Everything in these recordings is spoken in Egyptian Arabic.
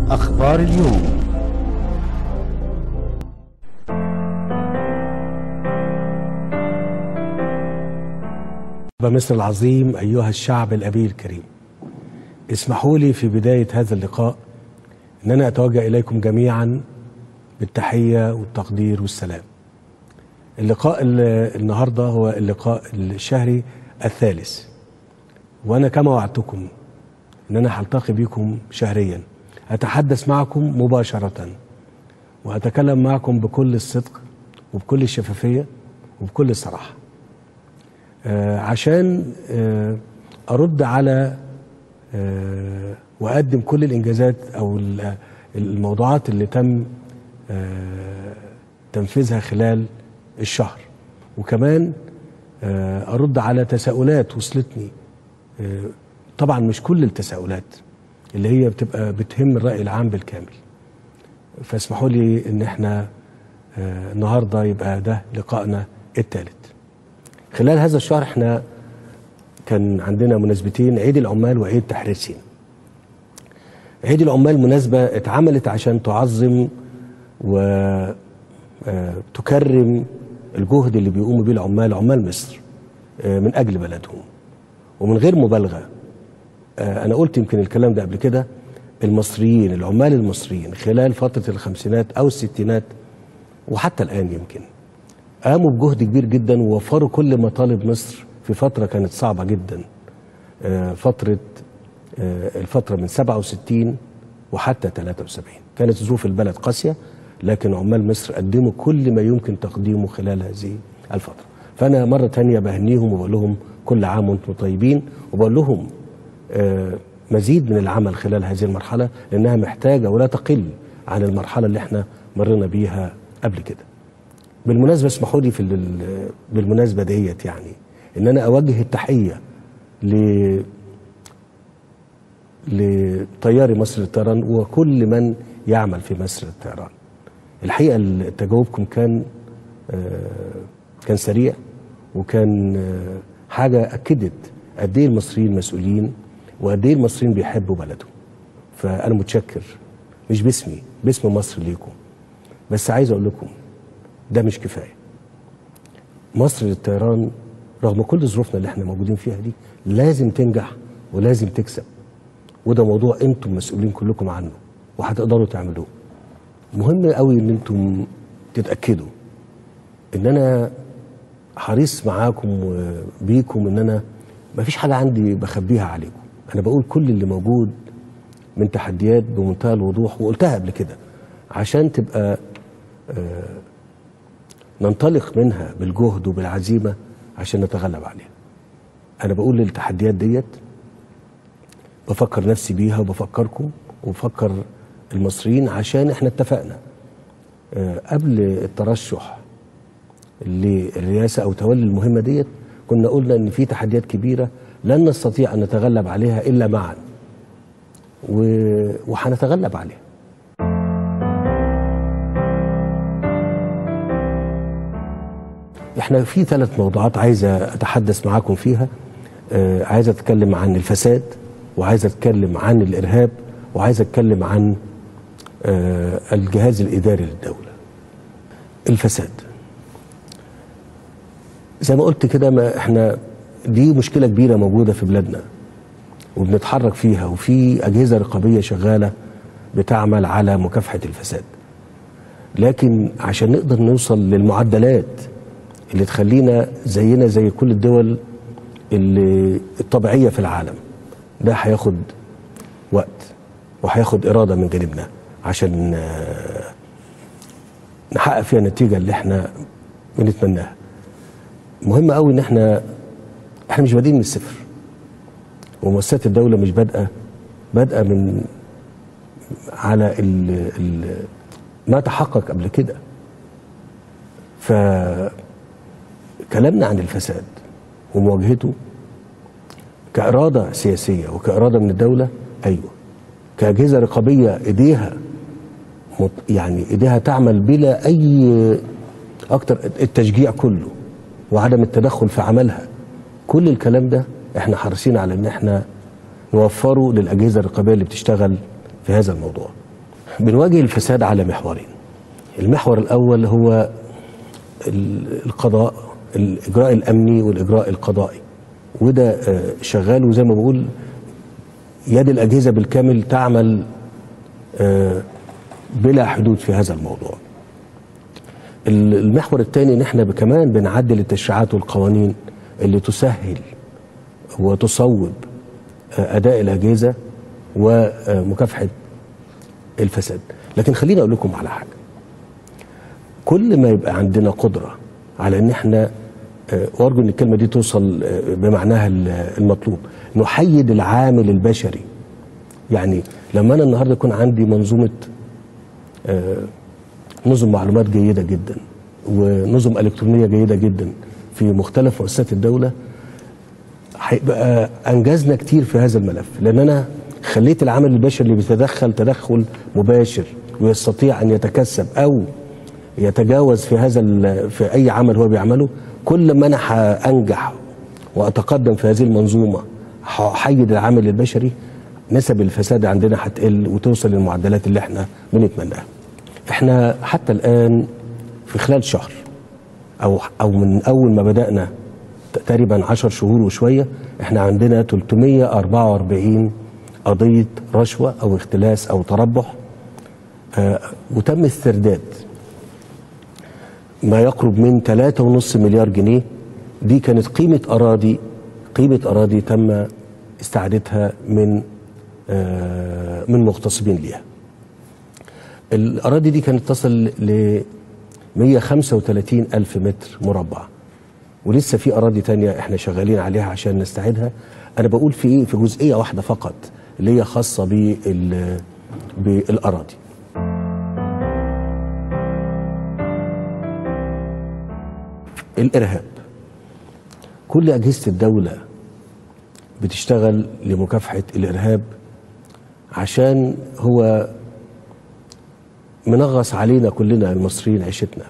أخبار اليوم مصر العظيم أيها الشعب الأبي الكريم اسمحوا لي في بداية هذا اللقاء أن أنا أتوجه إليكم جميعا بالتحية والتقدير والسلام اللقاء ال- النهاردة هو اللقاء الشهري الثالث وأنا كما وعدتكم أن أنا هلتقي بكم شهريا أتحدث معكم مباشرة وأتكلم معكم بكل الصدق وبكل الشفافية وبكل الصراحة آه، عشان آه، ارد على آه، واقدم كل الانجازات او ال- الموضوعات اللي تم آه، تنفيذها خلال الشهر وكمان آه، ارد على تساؤلات وصلتني آه، طبعا مش كل التساؤلات اللي هي بتبقى بتهم الراي العام بالكامل فاسمحوا لي ان احنا آه، النهارده يبقى ده لقائنا الثالث خلال هذا الشهر احنا كان عندنا مناسبتين عيد العمال وعيد تحرير سيناء عيد العمال مناسبة اتعملت عشان تعظم وتكرم الجهد اللي بيقوموا بيه العمال عمال مصر آه، من أجل بلدهم ومن غير مبالغة آه، أنا قلت يمكن الكلام ده قبل كده المصريين العمال المصريين خلال فترة الخمسينات أو الستينات وحتى الآن يمكن قاموا بجهد كبير جدا ووفروا كل مطالب مصر في فترة كانت صعبة جدا آه، فترة آه، الفترة من 67 وحتى 73 كانت ظروف البلد قاسية لكن عمال مصر قدموا كل ما يمكن تقديمه خلال هذه الفترة فأنا مرة تانية بهنيهم وبقول لهم كل عام وانتم طيبين وبقول لهم آه، مزيد من العمل خلال هذه المرحلة لأنها محتاجة ولا تقل عن المرحلة اللي احنا مرينا بيها قبل كده بالمناسبة اسمحوا لي في ال- بالمناسبة ديت يعني ان انا اوجه التحية ل لطياري مصر للطيران وكل من يعمل في مصر للطيران الحقيقة ال- تجاوبكم كان آه، كان سريع وكان آه، حاجة أكدت قد إيه المصريين مسؤولين وقد إيه المصريين بيحبوا بلدهم فأنا متشكر مش باسمي باسم مصر ليكم بس عايز أقول لكم ده مش كفايه. مصر للطيران رغم كل ظروفنا اللي احنا موجودين فيها دي لازم تنجح ولازم تكسب. وده موضوع انتم مسؤولين كلكم عنه وهتقدروا تعملوه. مهم قوي ان انتم تتاكدوا ان انا حريص معاكم وبيكم ان انا ما فيش حاجه عندي بخبيها عليكم. انا بقول كل اللي موجود من تحديات بمنتهى الوضوح وقلتها قبل كده عشان تبقى ننطلق منها بالجهد وبالعزيمة عشان نتغلب عليها أنا بقول للتحديات ديت بفكر نفسي بيها وبفكركم وبفكر المصريين عشان احنا اتفقنا آه، قبل الترشح للرئاسة أو تولي المهمة ديت كنا قلنا إن في تحديات كبيرة لن نستطيع أن نتغلب عليها إلا معا و- وهنتغلب عليها احنا في ثلاث موضوعات عايزه اتحدث معاكم فيها آه عايز اتكلم عن الفساد وعايز اتكلم عن الارهاب وعايز اتكلم عن آه الجهاز الاداري للدوله الفساد زي ما قلت كده ما احنا دي مشكله كبيره موجوده في بلادنا وبنتحرك فيها وفي اجهزه رقابيه شغاله بتعمل على مكافحه الفساد لكن عشان نقدر نوصل للمعدلات اللي تخلينا زينا زي كل الدول اللي الطبيعيه في العالم ده هياخد وقت وهياخد اراده من جانبنا عشان آه، نحقق فيها النتيجه اللي احنا بنتمناها مهم قوي ان احنا احنا مش بادئين من الصفر ومؤسسات الدوله مش بادئه بادئه من على ال ال ما تحقق قبل كده فكلامنا عن الفساد ومواجهته كإرادة سياسية وكإرادة من الدولة أيوة كأجهزة رقابية إيديها مط- يعني إيديها تعمل بلا أي أكتر التشجيع كله وعدم التدخل في عملها كل الكلام ده احنا حريصين على ان احنا نوفره للأجهزة الرقابية اللي بتشتغل في هذا الموضوع بنواجه الفساد على محورين المحور الأول هو ال- القضاء الإجراء الأمني والإجراء القضائي وده آه، شغال وزي ما بقول يد الأجهزة بالكامل تعمل آه، بلا حدود في هذا الموضوع ال- المحور الثاني ان احنا كمان بنعدل التشريعات والقوانين اللي تسهل وتصوب آه، اداء الاجهزه ومكافحه الفساد لكن خليني اقول لكم على حاجه كل ما يبقى عندنا قدره على ان احنا آه، وارجو ان الكلمه دي توصل آه، بمعناها ال- المطلوب نحيد العامل البشري يعني لما انا النهارده يكون عندي منظومه آه، نظم معلومات جيده جدا ونظم الكترونيه جيده جدا في مختلف مؤسسات الدوله هيبقى انجزنا كتير في هذا الملف لان انا خليت العامل البشري اللي بيتدخل تدخل مباشر ويستطيع ان يتكسب او يتجاوز في هذا ال- في اي عمل هو بيعمله كل ما انا هانجح واتقدم في هذه المنظومه هحيد العامل البشري نسب الفساد عندنا هتقل وتوصل للمعدلات اللي احنا بنتمناها. احنا حتى الان في خلال شهر او او من اول ما بدانا تقريبا 10 شهور وشويه احنا عندنا 344 قضيه رشوه او اختلاس او تربح آه وتم استرداد ما يقرب من 3.5 مليار جنيه دي كانت قيمه اراضي قيمه اراضي تم استعادتها من آه من مغتصبين ليها الأراضي دي كانت تصل ل 135 ألف متر مربع ولسه في أراضي تانية احنا شغالين عليها عشان نستعيدها أنا بقول في إيه في جزئية واحدة فقط اللي هي خاصة بال بالأراضي الإرهاب كل أجهزة الدولة بتشتغل لمكافحة الإرهاب عشان هو منغص علينا كلنا المصريين عيشتنا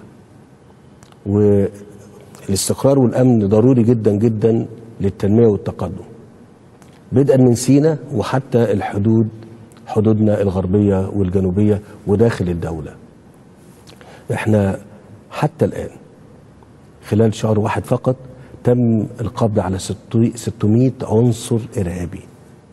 والاستقرار والامن ضروري جدا جدا للتنميه والتقدم بدءا من سينا وحتى الحدود حدودنا الغربيه والجنوبيه وداخل الدوله احنا حتى الان خلال شهر واحد فقط تم القبض على 600 عنصر ارهابي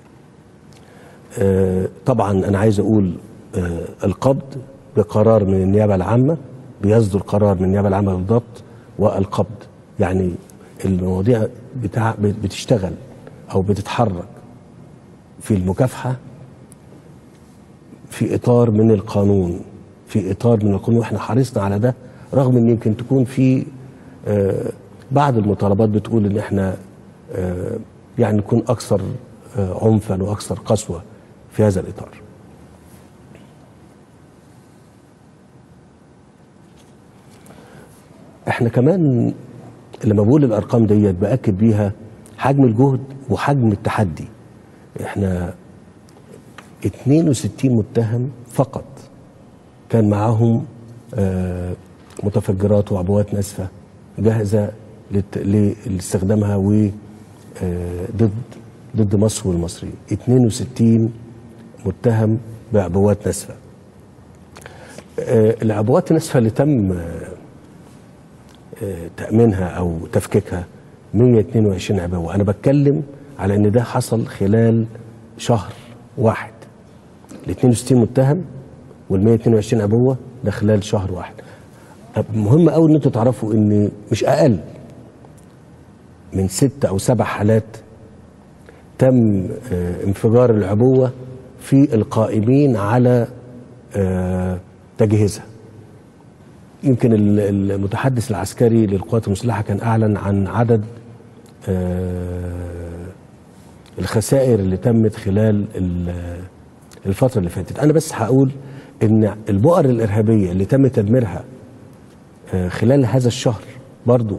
آه، طبعا انا عايز اقول آه، القبض بقرار من النيابه العامه بيصدر قرار من النيابه العامه للضبط والقبض يعني المواضيع بتاع بتشتغل او بتتحرك في المكافحه في اطار من القانون في اطار من القانون واحنا حرصنا على ده رغم ان يمكن تكون في آه، بعض المطالبات بتقول ان احنا آه، يعني نكون اكثر آه، عنفا واكثر قسوه في هذا الاطار. احنا كمان لما بقول الارقام ديت باكد بيها حجم الجهد وحجم التحدي. احنا 62 متهم فقط كان معاهم آه، متفجرات وعبوات ناسفه جاهزه للت- لاستخدامها و آه، ضد ضد مصر والمصريين 62 متهم بعبوات ناسفه آه، العبوات الناسفه اللي تم آه، آه، تامينها او تفكيكها 122 عبوه انا بتكلم على ان ده حصل خلال شهر واحد ال 62 متهم وال 122 عبوه ده خلال شهر واحد طب مهم قوي ان انتوا تعرفوا ان مش اقل من ست او سبع حالات تم آه، انفجار العبوه في القائمين على آه، تجهيزها يمكن ال- المتحدث العسكري للقوات المسلحه كان اعلن عن عدد آه، الخسائر اللي تمت خلال ال- الفتره اللي فاتت انا بس هقول ان البؤر الارهابيه اللي تم تدميرها آه، خلال هذا الشهر برضو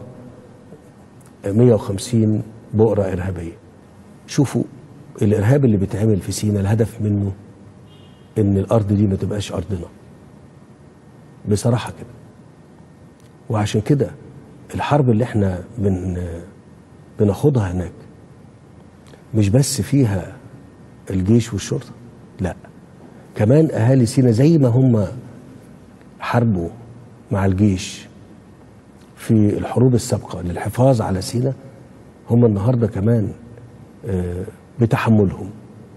150 بؤرة إرهابية شوفوا الإرهاب اللي بيتعمل في سينا الهدف منه إن الأرض دي ما تبقاش أرضنا بصراحة كده وعشان كده الحرب اللي احنا بن بناخدها هناك مش بس فيها الجيش والشرطة لا كمان اهالي سينا زي ما هم حاربوا مع الجيش في الحروب السابقه للحفاظ على سينا هم النهارده كمان آه، بتحملهم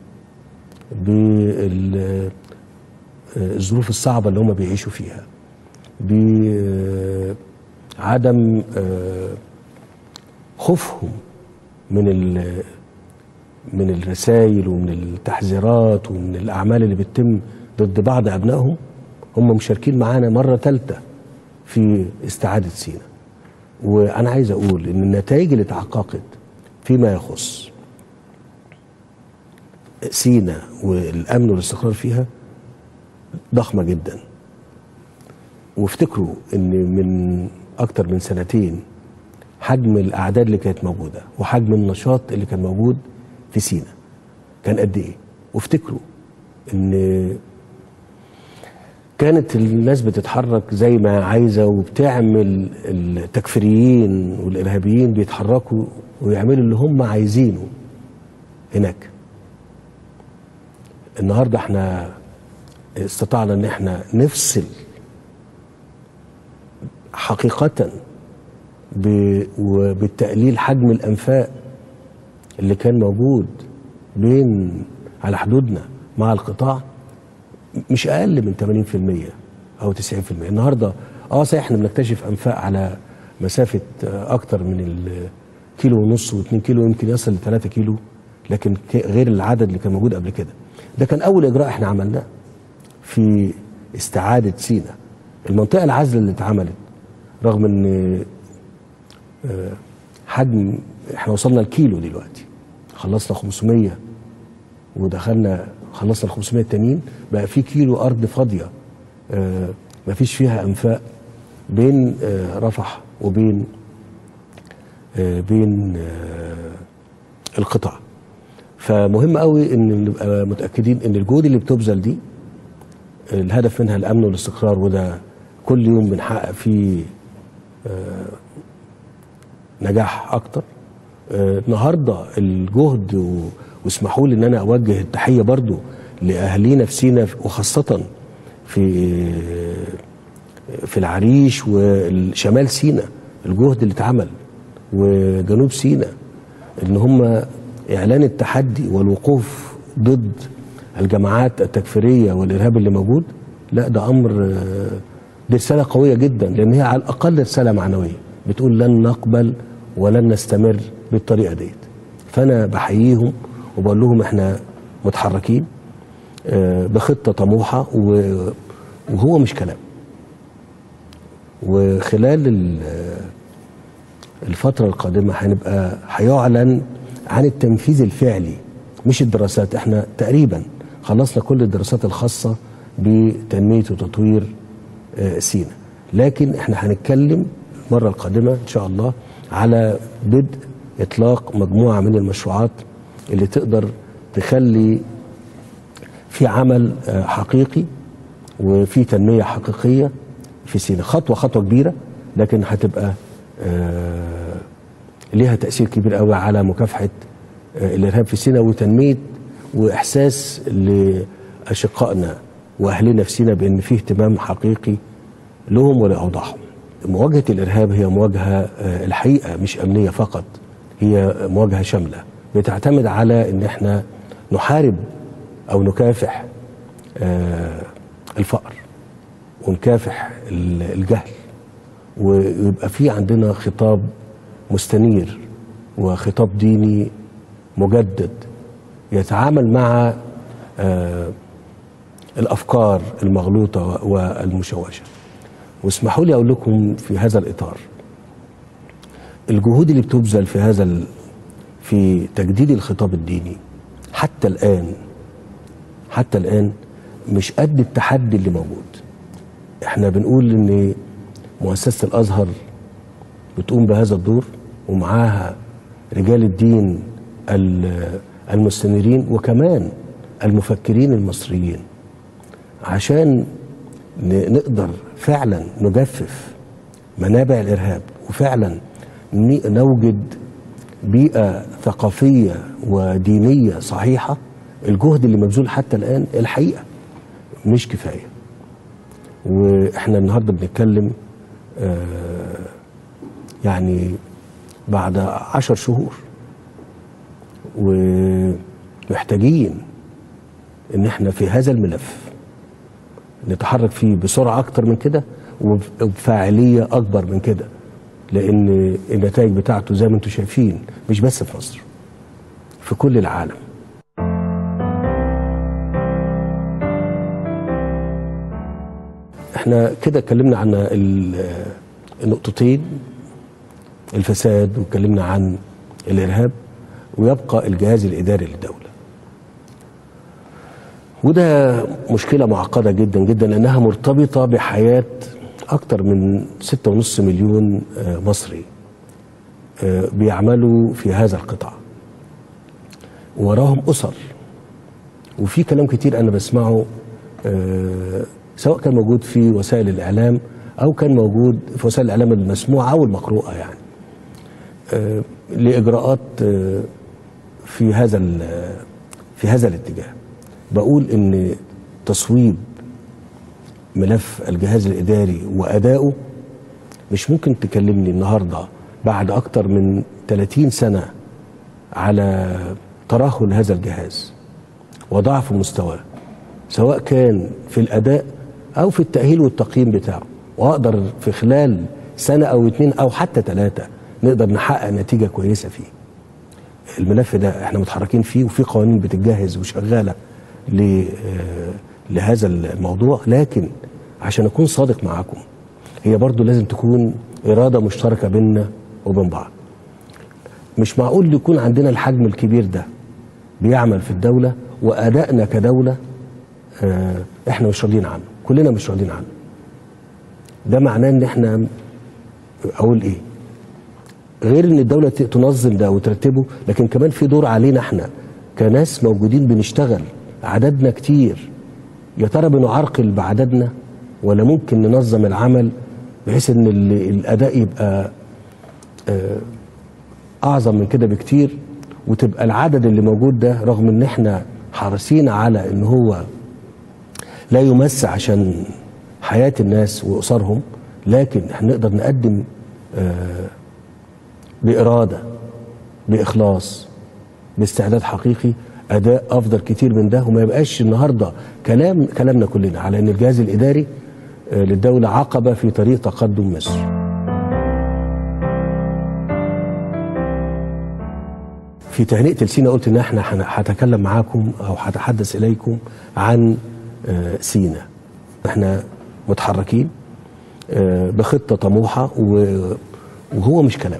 بالظروف الصعبه اللي هم بيعيشوا فيها بعدم خوفهم من ال- من الرسائل ومن التحذيرات ومن الاعمال اللي بتتم ضد بعض ابنائهم هم مشاركين معانا مره ثالثه في استعاده سينا وانا عايز اقول ان النتائج اللي اتحققت فيما يخص سينا والامن والاستقرار فيها ضخمه جدا وافتكروا ان من اكتر من سنتين حجم الاعداد اللي كانت موجوده وحجم النشاط اللي كان موجود في سينا كان قد ايه وافتكروا ان كانت الناس بتتحرك زي ما عايزه وبتعمل التكفيريين والارهابيين بيتحركوا ويعملوا اللي هم عايزينه هناك النهارده احنا استطعنا ان احنا نفصل حقيقة ب- وبالتقليل حجم الأنفاق اللي كان موجود بين على حدودنا مع القطاع مش أقل من 80% أو 90% النهاردة اه صحيح احنا بنكتشف أنفاق على مسافة آه، أكتر من الكيلو ونص و2 كيلو يمكن يصل ل 3 كيلو لكن ك- غير العدد اللي كان موجود قبل كده ده كان أول إجراء احنا عملناه في استعادة سينا المنطقة العازلة اللي اتعملت رغم ان آه، حجم احنا وصلنا الكيلو دلوقتي خلصنا 500 ودخلنا خلصنا ال 500 التانيين بقى في كيلو ارض فاضيه آه، ما فيش فيها انفاق بين آه، رفح وبين آه، بين آه، القطع فمهم قوي ان نبقى متاكدين ان الجهود اللي بتبذل دي الهدف منها الامن والاستقرار وده كل يوم بنحقق فيه آه، نجاح اكتر آه، النهارده الجهد و- واسمحوا لي ان انا اوجه التحيه برضو لاهالينا في سينا وخاصه في في العريش وشمال سينا الجهد اللي اتعمل وجنوب سينا ان هم اعلان التحدي والوقوف ضد الجماعات التكفيريه والارهاب اللي موجود لا ده امر آه، دي رساله قويه جدا لان هي على الاقل رساله معنويه بتقول لن نقبل ولن نستمر بالطريقه ديت فانا بحييهم وبقول لهم احنا متحركين آه، بخطه طموحه و- وهو مش كلام وخلال ال- الفترة القادمة هنبقى هيعلن عن التنفيذ الفعلي مش الدراسات احنا تقريبا خلصنا كل الدراسات الخاصة بتنمية وتطوير آه، سينا لكن احنا هنتكلم المرة القادمة ان شاء الله على بدء اطلاق مجموعة من المشروعات اللي تقدر تخلي في عمل آه، حقيقي وفي تنمية حقيقية في سينا خطوة خطوة كبيرة لكن هتبقى آه، ليها تأثير كبير قوي على مكافحة آه، الإرهاب في سينا وتنمية وإحساس لأشقائنا وأهلنا في سينا بأن فيه اهتمام حقيقي لهم ولأوضاعهم مواجهة الإرهاب هي مواجهة آه، الحقيقة مش أمنية فقط هي مواجهة شاملة بتعتمد على أن احنا نحارب أو نكافح آه، الفقر ونكافح ال- الجهل ويبقى في عندنا خطاب مستنير وخطاب ديني مجدد يتعامل مع آه، الافكار المغلوطه والمشوشه واسمحوا لي اقول لكم في هذا الاطار الجهود اللي بتبذل في هذا ال- في تجديد الخطاب الديني حتى الان حتى الان مش قد التحدي اللي موجود احنا بنقول ان مؤسسه الازهر بتقوم بهذا الدور ومعاها رجال الدين ال- المستنيرين وكمان المفكرين المصريين عشان ن- نقدر فعلا نجفف منابع الارهاب وفعلا ن- نوجد بيئه ثقافيه ودينيه صحيحه الجهد اللي مبذول حتى الان الحقيقه مش كفايه واحنا النهارده بنتكلم آه، يعني بعد عشر شهور ومحتاجين ان احنا في هذا الملف نتحرك فيه بسرعه اكتر من كده وب- وبفاعليه اكبر من كده لان النتائج بتاعته زي ما انتم شايفين مش بس في مصر في كل العالم احنا كده اتكلمنا عن ال- النقطتين الفساد واتكلمنا عن الارهاب ويبقى الجهاز الاداري للدوله وده مشكله معقده جدا جدا لانها مرتبطه بحياه اكثر من 6.5 مليون آه، مصري آه، بيعملوا في هذا القطاع وراهم اسر وفي كلام كتير انا بسمعه آه، سواء كان موجود في وسائل الاعلام او كان موجود في وسائل الاعلام المسموعه او المقروءه يعني آه، لاجراءات آه، في هذا ال- في هذا الاتجاه بقول ان تصويب ملف الجهاز الاداري وادائه مش ممكن تكلمني النهارده بعد اكتر من 30 سنه على ترهل هذا الجهاز وضعف مستواه سواء كان في الاداء او في التاهيل والتقييم بتاعه واقدر في خلال سنه او اتنين او حتى ثلاثه نقدر نحقق نتيجه كويسه فيه الملف ده احنا متحركين فيه وفي قوانين بتتجهز وشغاله ل- آه، لهذا الموضوع لكن عشان اكون صادق معاكم هي برضو لازم تكون اراده مشتركه بيننا وبين بعض مش معقول يكون عندنا الحجم الكبير ده بيعمل في الدوله وادائنا كدوله آه، احنا مش راضيين عنه كلنا مش راضيين عنه ده معناه ان احنا اقول ايه غير ان الدوله ت- تنظم ده وترتبه لكن كمان في دور علينا احنا كناس موجودين بنشتغل عددنا كتير يا ترى بنعرقل بعددنا ولا ممكن ننظم العمل بحيث ان ال- الاداء يبقى آه، اعظم من كده بكتير وتبقى العدد اللي موجود ده رغم ان احنا حريصين على ان هو لا يمس عشان حياه الناس واسرهم لكن احنا نقدر نقدم آه، بإرادة بإخلاص باستعداد حقيقي أداء أفضل كتير من ده وما يبقاش النهاردة كلام كلامنا كلنا على أن الجهاز الإداري آه، للدولة عقبة في طريق تقدم مصر في تهنئة لسينا قلت ان احنا هن- هتكلم معاكم او هتحدث اليكم عن آه، سينا احنا متحركين آه، بخطة طموحة و- وهو مش كلام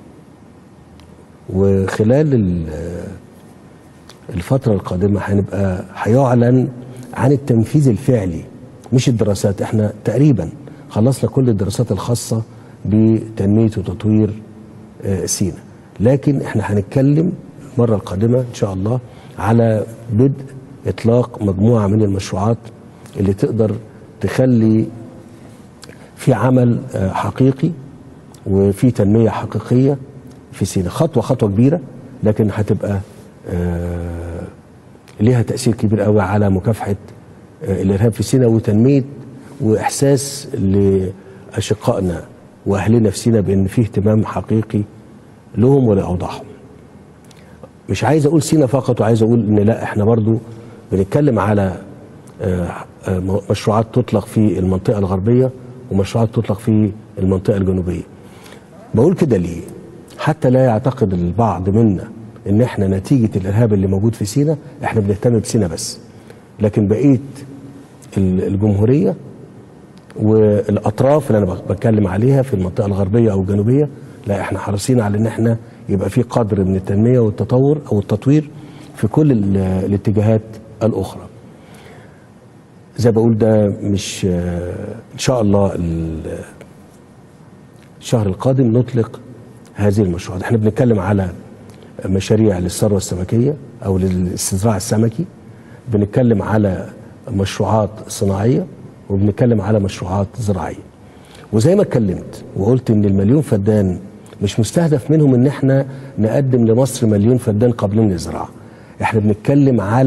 وخلال ال- الفترة القادمة هنبقى هيعلن عن التنفيذ الفعلي مش الدراسات احنا تقريبا خلصنا كل الدراسات الخاصة بتنمية وتطوير آه، سينا لكن احنا هنتكلم المرة القادمة ان شاء الله على بدء اطلاق مجموعة من المشروعات اللي تقدر تخلي في عمل آه، حقيقي وفي تنمية حقيقية في سينا خطوة خطوة كبيرة لكن هتبقى آه، ليها تأثير كبير قوي على مكافحة آه، الإرهاب في سينا وتنمية وإحساس لأشقائنا وأهلنا في سينا بأن في اهتمام حقيقي لهم ولأوضاعهم مش عايز أقول سينا فقط وعايز أقول إن لا إحنا برضو بنتكلم على آه، آه، مشروعات تطلق في المنطقة الغربية ومشروعات تطلق في المنطقة الجنوبية بقول كده ليه حتى لا يعتقد البعض منا ان احنا نتيجة الارهاب اللي موجود في سينا احنا بنهتم بسينا بس لكن بقية ال- الجمهورية والاطراف اللي انا بك- بتكلم عليها في المنطقة الغربية او الجنوبية لا احنا حريصين على ان احنا يبقى في قدر من التنمية والتطور او التطوير في كل ال- الاتجاهات الاخرى زي بقول ده مش آه، ان شاء الله ال- الشهر القادم نطلق هذه المشروعات احنا بنتكلم على مشاريع للثروه السمكيه او للاستزراع السمكي بنتكلم على مشروعات صناعيه وبنتكلم على مشروعات زراعيه وزي ما اتكلمت وقلت ان المليون فدان مش مستهدف منهم ان احنا نقدم لمصر مليون فدان قابلين للزراعه احنا بنتكلم على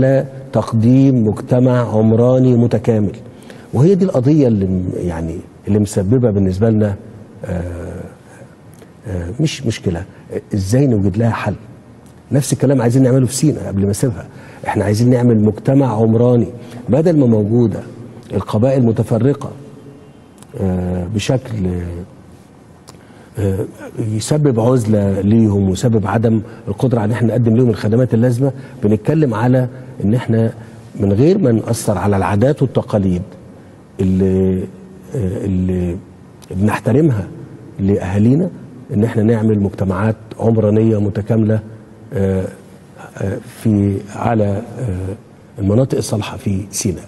تقديم مجتمع عمراني متكامل وهي دي القضيه اللي م- يعني اللي مسببه بالنسبه لنا آه، آه، مش مشكله ازاي نوجد لها حل نفس الكلام عايزين نعمله في سينا قبل ما اسيبها احنا عايزين نعمل مجتمع عمراني بدل ما موجوده القبائل متفرقه آه، بشكل آه، يسبب عزله ليهم ويسبب عدم القدره على ان احنا نقدم لهم الخدمات اللازمه بنتكلم على ان احنا من غير ما ناثر على العادات والتقاليد اللي آه، اللي بنحترمها لاهالينا ان احنا نعمل مجتمعات عمرانيه متكامله آه، آه، في على آه، المناطق الصالحه في سيناء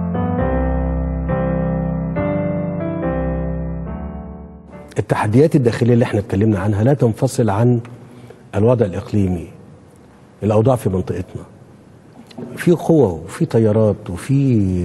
التحديات الداخليه اللي احنا اتكلمنا عنها لا تنفصل عن الوضع الاقليمي الاوضاع في منطقتنا في قوى وفي تيارات وفي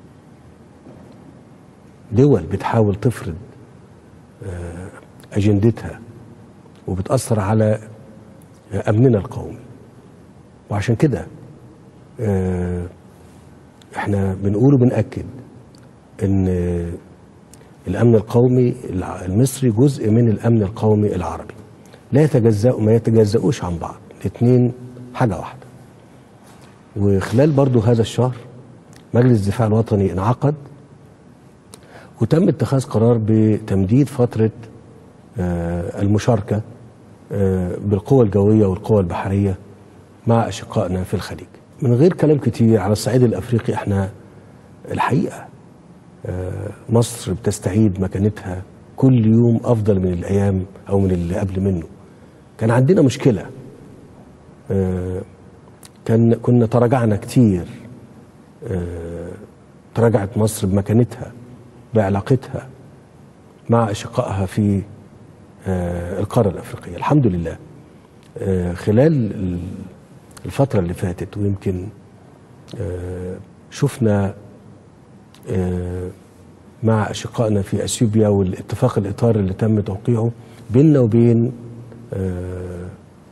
دول بتحاول تفرض آه، اجندتها وبتاثر على امننا القومي وعشان كده آه، احنا بنقول وبنأكد ان الامن القومي الع- المصري جزء من الامن القومي العربي لا يتجزأ ما يتجزأوش عن بعض الاثنين حاجه واحده وخلال برضو هذا الشهر مجلس الدفاع الوطني انعقد وتم اتخاذ قرار بتمديد فتره آه، المشاركه آه، بالقوى الجويه والقوى البحريه مع اشقائنا في الخليج من غير كلام كتير على الصعيد الافريقي احنا الحقيقه آه، مصر بتستعيد مكانتها كل يوم افضل من الايام او من اللي قبل منه كان عندنا مشكله آه، كان كنا تراجعنا كتير آه، تراجعت مصر بمكانتها بعلاقتها مع اشقائها في آه، القاره الافريقيه الحمد لله آه، خلال ال- الفتره اللي فاتت ويمكن آه، شفنا آه، مع اشقائنا في اثيوبيا والاتفاق الاطار اللي تم توقيعه بيننا وبين آه،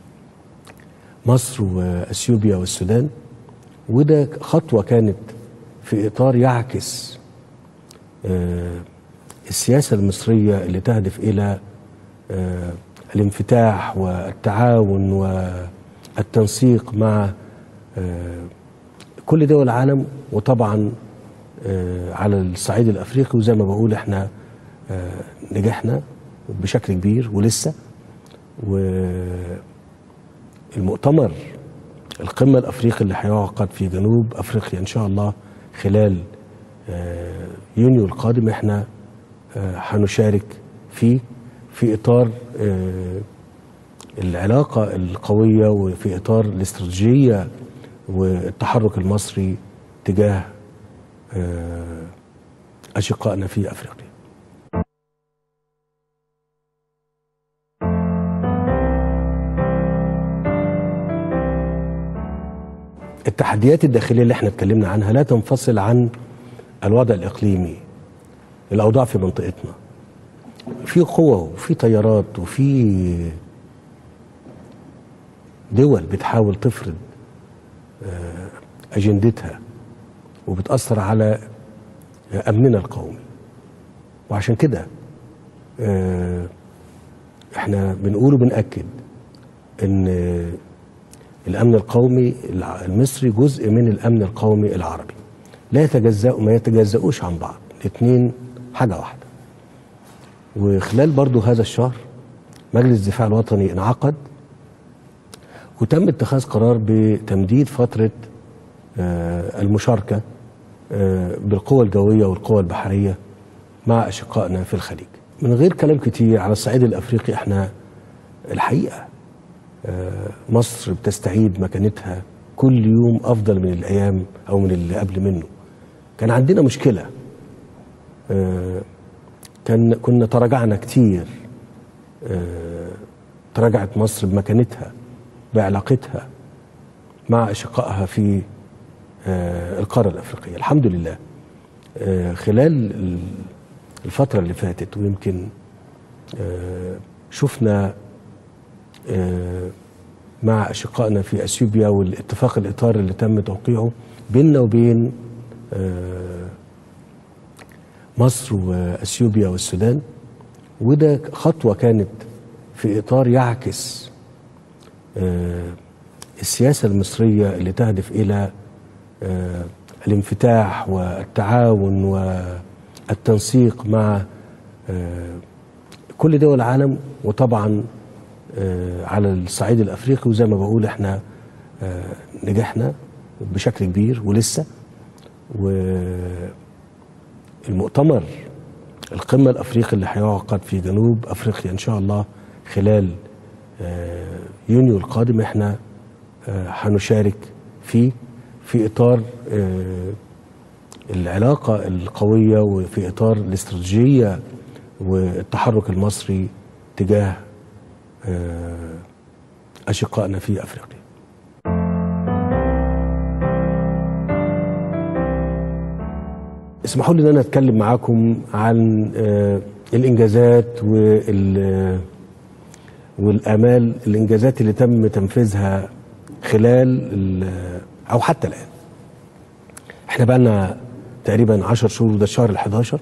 مصر واثيوبيا والسودان وده خطوه كانت في اطار يعكس آه، السياسه المصريه اللي تهدف الى آه، الانفتاح والتعاون والتنسيق مع آه، كل دول العالم وطبعا آه، على الصعيد الافريقي وزي ما بقول احنا آه، نجحنا بشكل كبير ولسه والمؤتمر القمه الافريقي اللي هيعقد في جنوب افريقيا ان شاء الله خلال آه، يونيو القادم احنا آه، هنشارك فيه في اطار آه، العلاقه القويه وفي اطار الاستراتيجيه والتحرك المصري تجاه آه، اشقائنا في افريقيا التحديات الداخليه اللي احنا اتكلمنا عنها لا تنفصل عن الوضع الاقليمي الاوضاع في منطقتنا في قوى وفي تيارات وفي دول بتحاول تفرض آه، اجندتها وبتاثر على امننا القومي وعشان كده آه، احنا بنقول وبنأكد ان الامن القومي الع- المصري جزء من الامن القومي العربي لا يتجزأ ما يتجزأوش عن بعض الاثنين حاجه واحده وخلال برضو هذا الشهر مجلس الدفاع الوطني انعقد وتم اتخاذ قرار بتمديد فتره آه، المشاركه آه، بالقوى الجويه والقوى البحريه مع اشقائنا في الخليج من غير كلام كتير على الصعيد الافريقي احنا الحقيقه آه، مصر بتستعيد مكانتها كل يوم افضل من الايام او من اللي قبل منه كان عندنا مشكله آه، كان كنا تراجعنا كتير آه، تراجعت مصر بمكانتها بعلاقتها مع اشقائها في آه، القاره الافريقيه الحمد لله آه، خلال ال- الفتره اللي فاتت ويمكن آه، شفنا آه، مع اشقائنا في اثيوبيا والاتفاق الاطار اللي تم توقيعه بيننا وبين آه، مصر واثيوبيا والسودان وده خطوه كانت في اطار يعكس آه، السياسه المصريه اللي تهدف الى آه، الانفتاح والتعاون والتنسيق مع آه، كل دول العالم وطبعا آه، على الصعيد الافريقي وزي ما بقول احنا آه، نجحنا بشكل كبير ولسه والمؤتمر القمه الافريقي اللي هيعقد في جنوب افريقيا ان شاء الله خلال آه، يونيو القادم احنا آه، هنشارك فيه في اطار آه، العلاقه القويه وفي اطار الاستراتيجيه والتحرك المصري تجاه آه، اشقائنا في افريقيا. اسمحوا لي ان انا اتكلم معاكم عن آه، الانجازات وال والامال الانجازات اللي تم تنفيذها خلال ال- او حتى الان. احنا بقى لنا تقريبا 10 شهور وده الشهر ال 11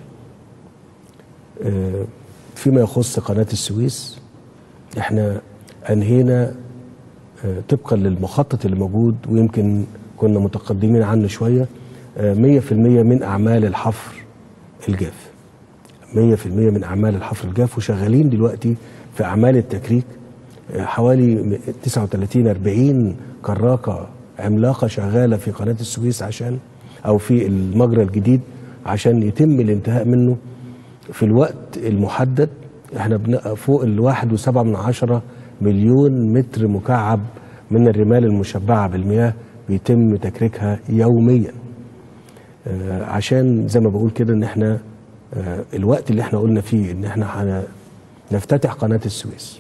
آه، فيما يخص قناه السويس احنا انهينا آه، طبقا للمخطط اللي موجود ويمكن كنا متقدمين عنه شويه آه، 100% من اعمال الحفر الجاف 100% من اعمال الحفر الجاف وشغالين دلوقتي في اعمال التكريك آه، حوالي 39 40 كراكه عملاقه شغاله في قناه السويس عشان او في المجرى الجديد عشان يتم الانتهاء منه في الوقت المحدد احنا بن- فوق الواحد وسبعة من عشرة مليون متر مكعب من الرمال المشبعة بالمياه بيتم تكريكها يوميا آه، عشان زي ما بقول كده ان احنا آه، الوقت اللي احنا قلنا فيه ان احنا هن- نفتتح قناة السويس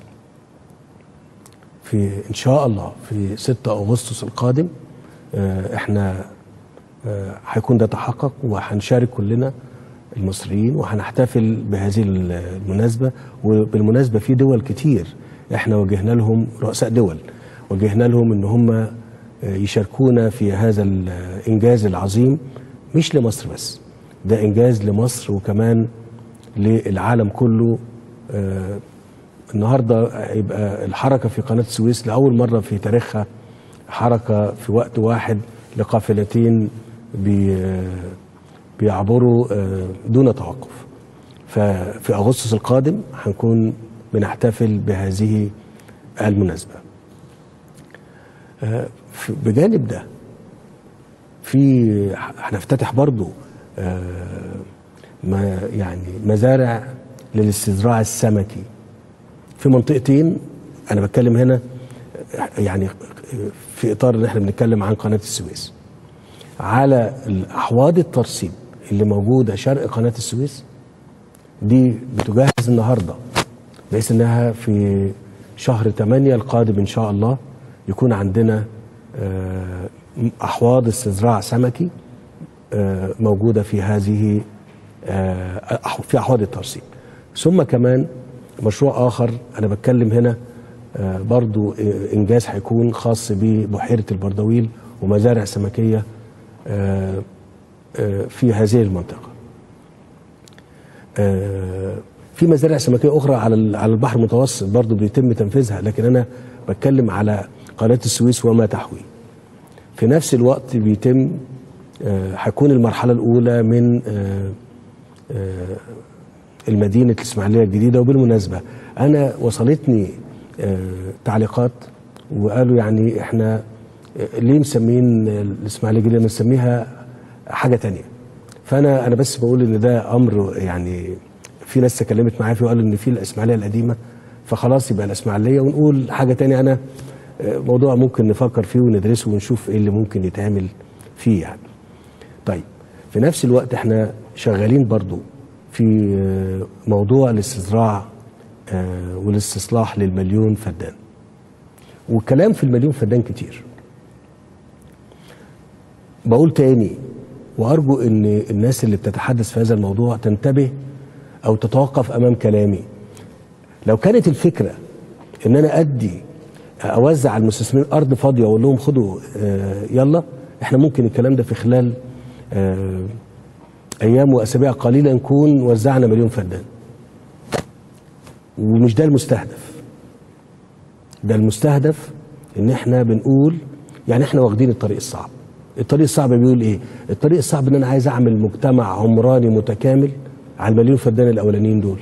في ان شاء الله في 6 اغسطس القادم آه، احنا آه، هيكون ده تحقق وهنشارك كلنا المصريين وهنحتفل بهذه المناسبة وبالمناسبة في دول كتير احنا وجهنا لهم رؤساء دول وجهنا لهم ان هم آه، يشاركونا في هذا الانجاز العظيم مش لمصر بس ده انجاز لمصر وكمان للعالم كله آه، النهارده يبقى الحركه في قناه السويس لاول مره في تاريخها حركه في وقت واحد لقافلتين بي بيعبروا آه، دون توقف ففي اغسطس القادم هنكون بنحتفل بهذه المناسبه آه، في- بجانب ده في هنفتتح برضو آه، ما يعني مزارع للاستزراع السمكي في منطقتين انا بتكلم هنا يعني في اطار ان احنا بنتكلم عن قناه السويس على احواض الترسيب اللي موجوده شرق قناه السويس دي بتجهز النهارده بحيث انها في شهر 8 القادم ان شاء الله يكون عندنا آه، احواض استزراع سمكي آه، موجوده في هذه آه، أح- في احواض الترسيب ثم كمان مشروع اخر انا بتكلم هنا آه، برضو آه، انجاز هيكون خاص ببحيره البردويل ومزارع سمكيه آه، آه، في هذه المنطقه آه، في مزارع سمكيه اخرى على ال- على البحر المتوسط برضو بيتم تنفيذها لكن انا بتكلم على قناه السويس وما تحويه في نفس الوقت بيتم آه، هيكون المرحله الاولى من آه، آه، المدينه الاسماعيليه الجديده وبالمناسبه انا وصلتني آه، تعليقات وقالوا يعني احنا آه، ليه مسمين الاسماعيليه الجديده نسميها حاجه تانية فانا انا بس بقول ان ده امر يعني في ناس تكلمت معايا فيه وقالوا ان في الاسماعيليه القديمه فخلاص يبقى الاسماعيليه ونقول حاجه تانية انا آه، موضوع ممكن نفكر فيه وندرسه ونشوف ايه اللي ممكن يتعمل فيه يعني طيب في نفس الوقت احنا شغالين برضو في آه، موضوع الاستزراع آه، والاستصلاح للمليون فدان والكلام في المليون فدان كتير بقول تاني وارجو ان الناس اللي بتتحدث في هذا الموضوع تنتبه او تتوقف امام كلامي لو كانت الفكره ان انا ادي اوزع على المستثمرين ارض فاضيه واقول لهم خدوا آه، يلا احنا ممكن الكلام ده في خلال آه، ايام واسابيع قليله نكون وزعنا مليون فدان ومش ده المستهدف ده المستهدف ان احنا بنقول يعني احنا واخدين الطريق الصعب الطريق الصعب بيقول ايه الطريق الصعب ان انا عايز اعمل مجتمع عمراني متكامل على المليون فدان الاولانيين دول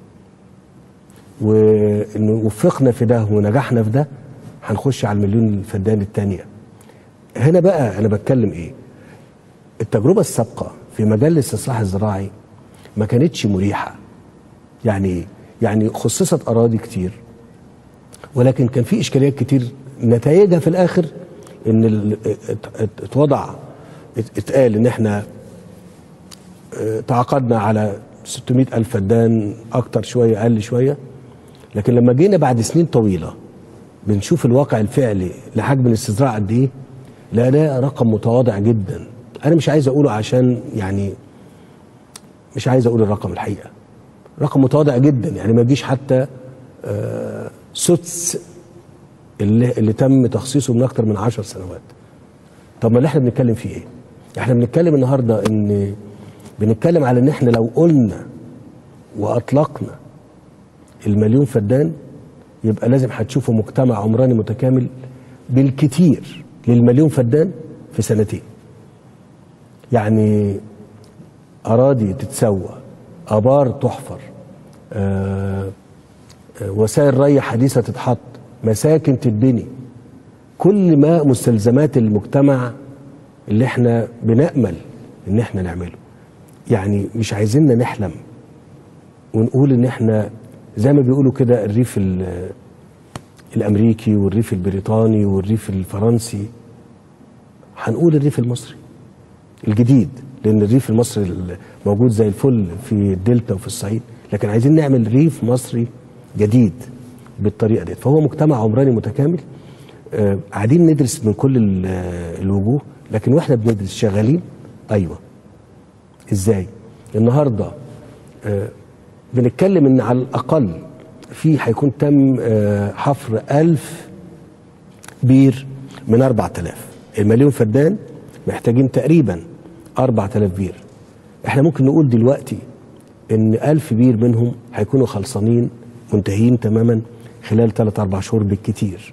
وان وفقنا في ده ونجحنا في ده هنخش على المليون فدان الثانيه هنا بقى انا بتكلم ايه التجربه السابقه في مجال الاستصلاح الزراعي ما كانتش مريحه يعني ايه يعني خصصت اراضي كتير ولكن كان في اشكاليات كتير نتائجها في الاخر ان ال- ات- ات- اتوضع ات- اتقال ان احنا اه، تعاقدنا على 600 الف فدان اكتر شويه اقل شويه لكن لما جينا بعد سنين طويله بنشوف الواقع الفعلي لحجم الاستزراع قد ايه لقيناه رقم متواضع جدا انا مش عايز اقوله عشان يعني مش عايز اقول الرقم الحقيقه رقم متواضع جدا يعني ما يجيش حتى آه، سدس اللي, اللي تم تخصيصه من اكتر من عشر سنوات طب ما اللي احنا بنتكلم فيه ايه احنا بنتكلم النهارده ان بنتكلم على ان احنا لو قلنا واطلقنا المليون فدان يبقى لازم هتشوفوا مجتمع عمراني متكامل بالكتير للمليون فدان في سنتين يعني اراضي تتسوى ابار تحفر آه، آه، وسائل ري حديثه تتحط مساكن تتبني كل ما مستلزمات المجتمع اللي احنا بنامل ان احنا نعمله يعني مش عايزيننا نحلم ونقول ان احنا زي ما بيقولوا كده الريف ال- الامريكي والريف البريطاني والريف الفرنسي هنقول الريف المصري الجديد لان الريف المصري موجود زي الفل في الدلتا وفي الصعيد لكن عايزين نعمل ريف مصري جديد بالطريقه ديت فهو مجتمع عمراني متكامل آه، قاعدين ندرس من كل ال- آه، الوجوه لكن واحنا بندرس شغالين ايوه ازاي النهارده آه، بنتكلم ان على الاقل في هيكون تم آه، حفر ألف بير من 4000 المليون فدان محتاجين تقريبا 4000 بير احنا ممكن نقول دلوقتي ان 1000 بير منهم هيكونوا خلصانين منتهيين تماما خلال 3 4 شهور بالكتير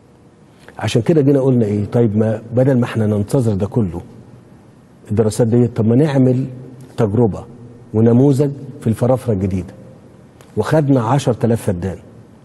عشان كده جينا قلنا ايه طيب ما بدل ما احنا ننتظر ده كله الدراسات دي طب ما نعمل تجربه ونموذج في الفرافره الجديده وخدنا 10000 فدان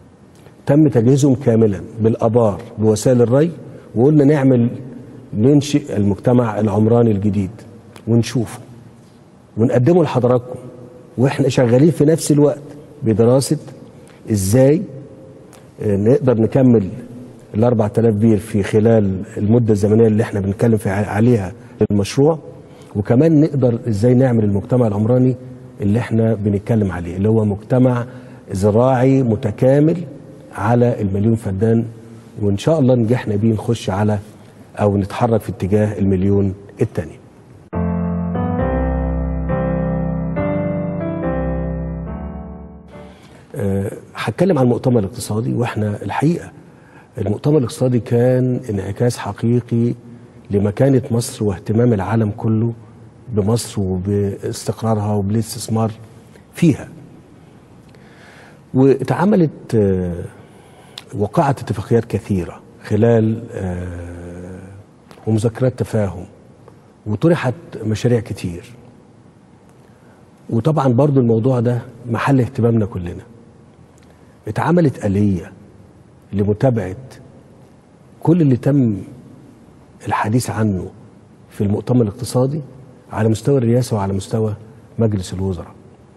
تم تجهيزهم كاملا بالابار بوسائل الري وقلنا نعمل ننشئ المجتمع العمراني الجديد ونشوفه ونقدمه لحضراتكم واحنا شغالين في نفس الوقت بدراسه ازاي آه، نقدر نكمل ال 4000 بير في خلال المده الزمنيه اللي احنا بنتكلم في عليها للمشروع وكمان نقدر ازاي نعمل المجتمع العمراني اللي احنا بنتكلم عليه اللي هو مجتمع زراعي متكامل على المليون فدان وان شاء الله نجحنا بيه نخش على او نتحرك في اتجاه المليون الثاني أه، هتكلم عن المؤتمر الاقتصادي واحنا الحقيقه المؤتمر الاقتصادي كان انعكاس حقيقي لمكانه مصر واهتمام العالم كله بمصر وباستقرارها وبالاستثمار فيها. واتعملت آه، وقعت اتفاقيات كثيره خلال آه، ومذكرات تفاهم وطرحت مشاريع كتير. وطبعا برضو الموضوع ده محل اهتمامنا كلنا. اتعملت آلية لمتابعة كل اللي تم الحديث عنه في المؤتمر الاقتصادي على مستوى الرئاسة وعلى مستوى مجلس الوزراء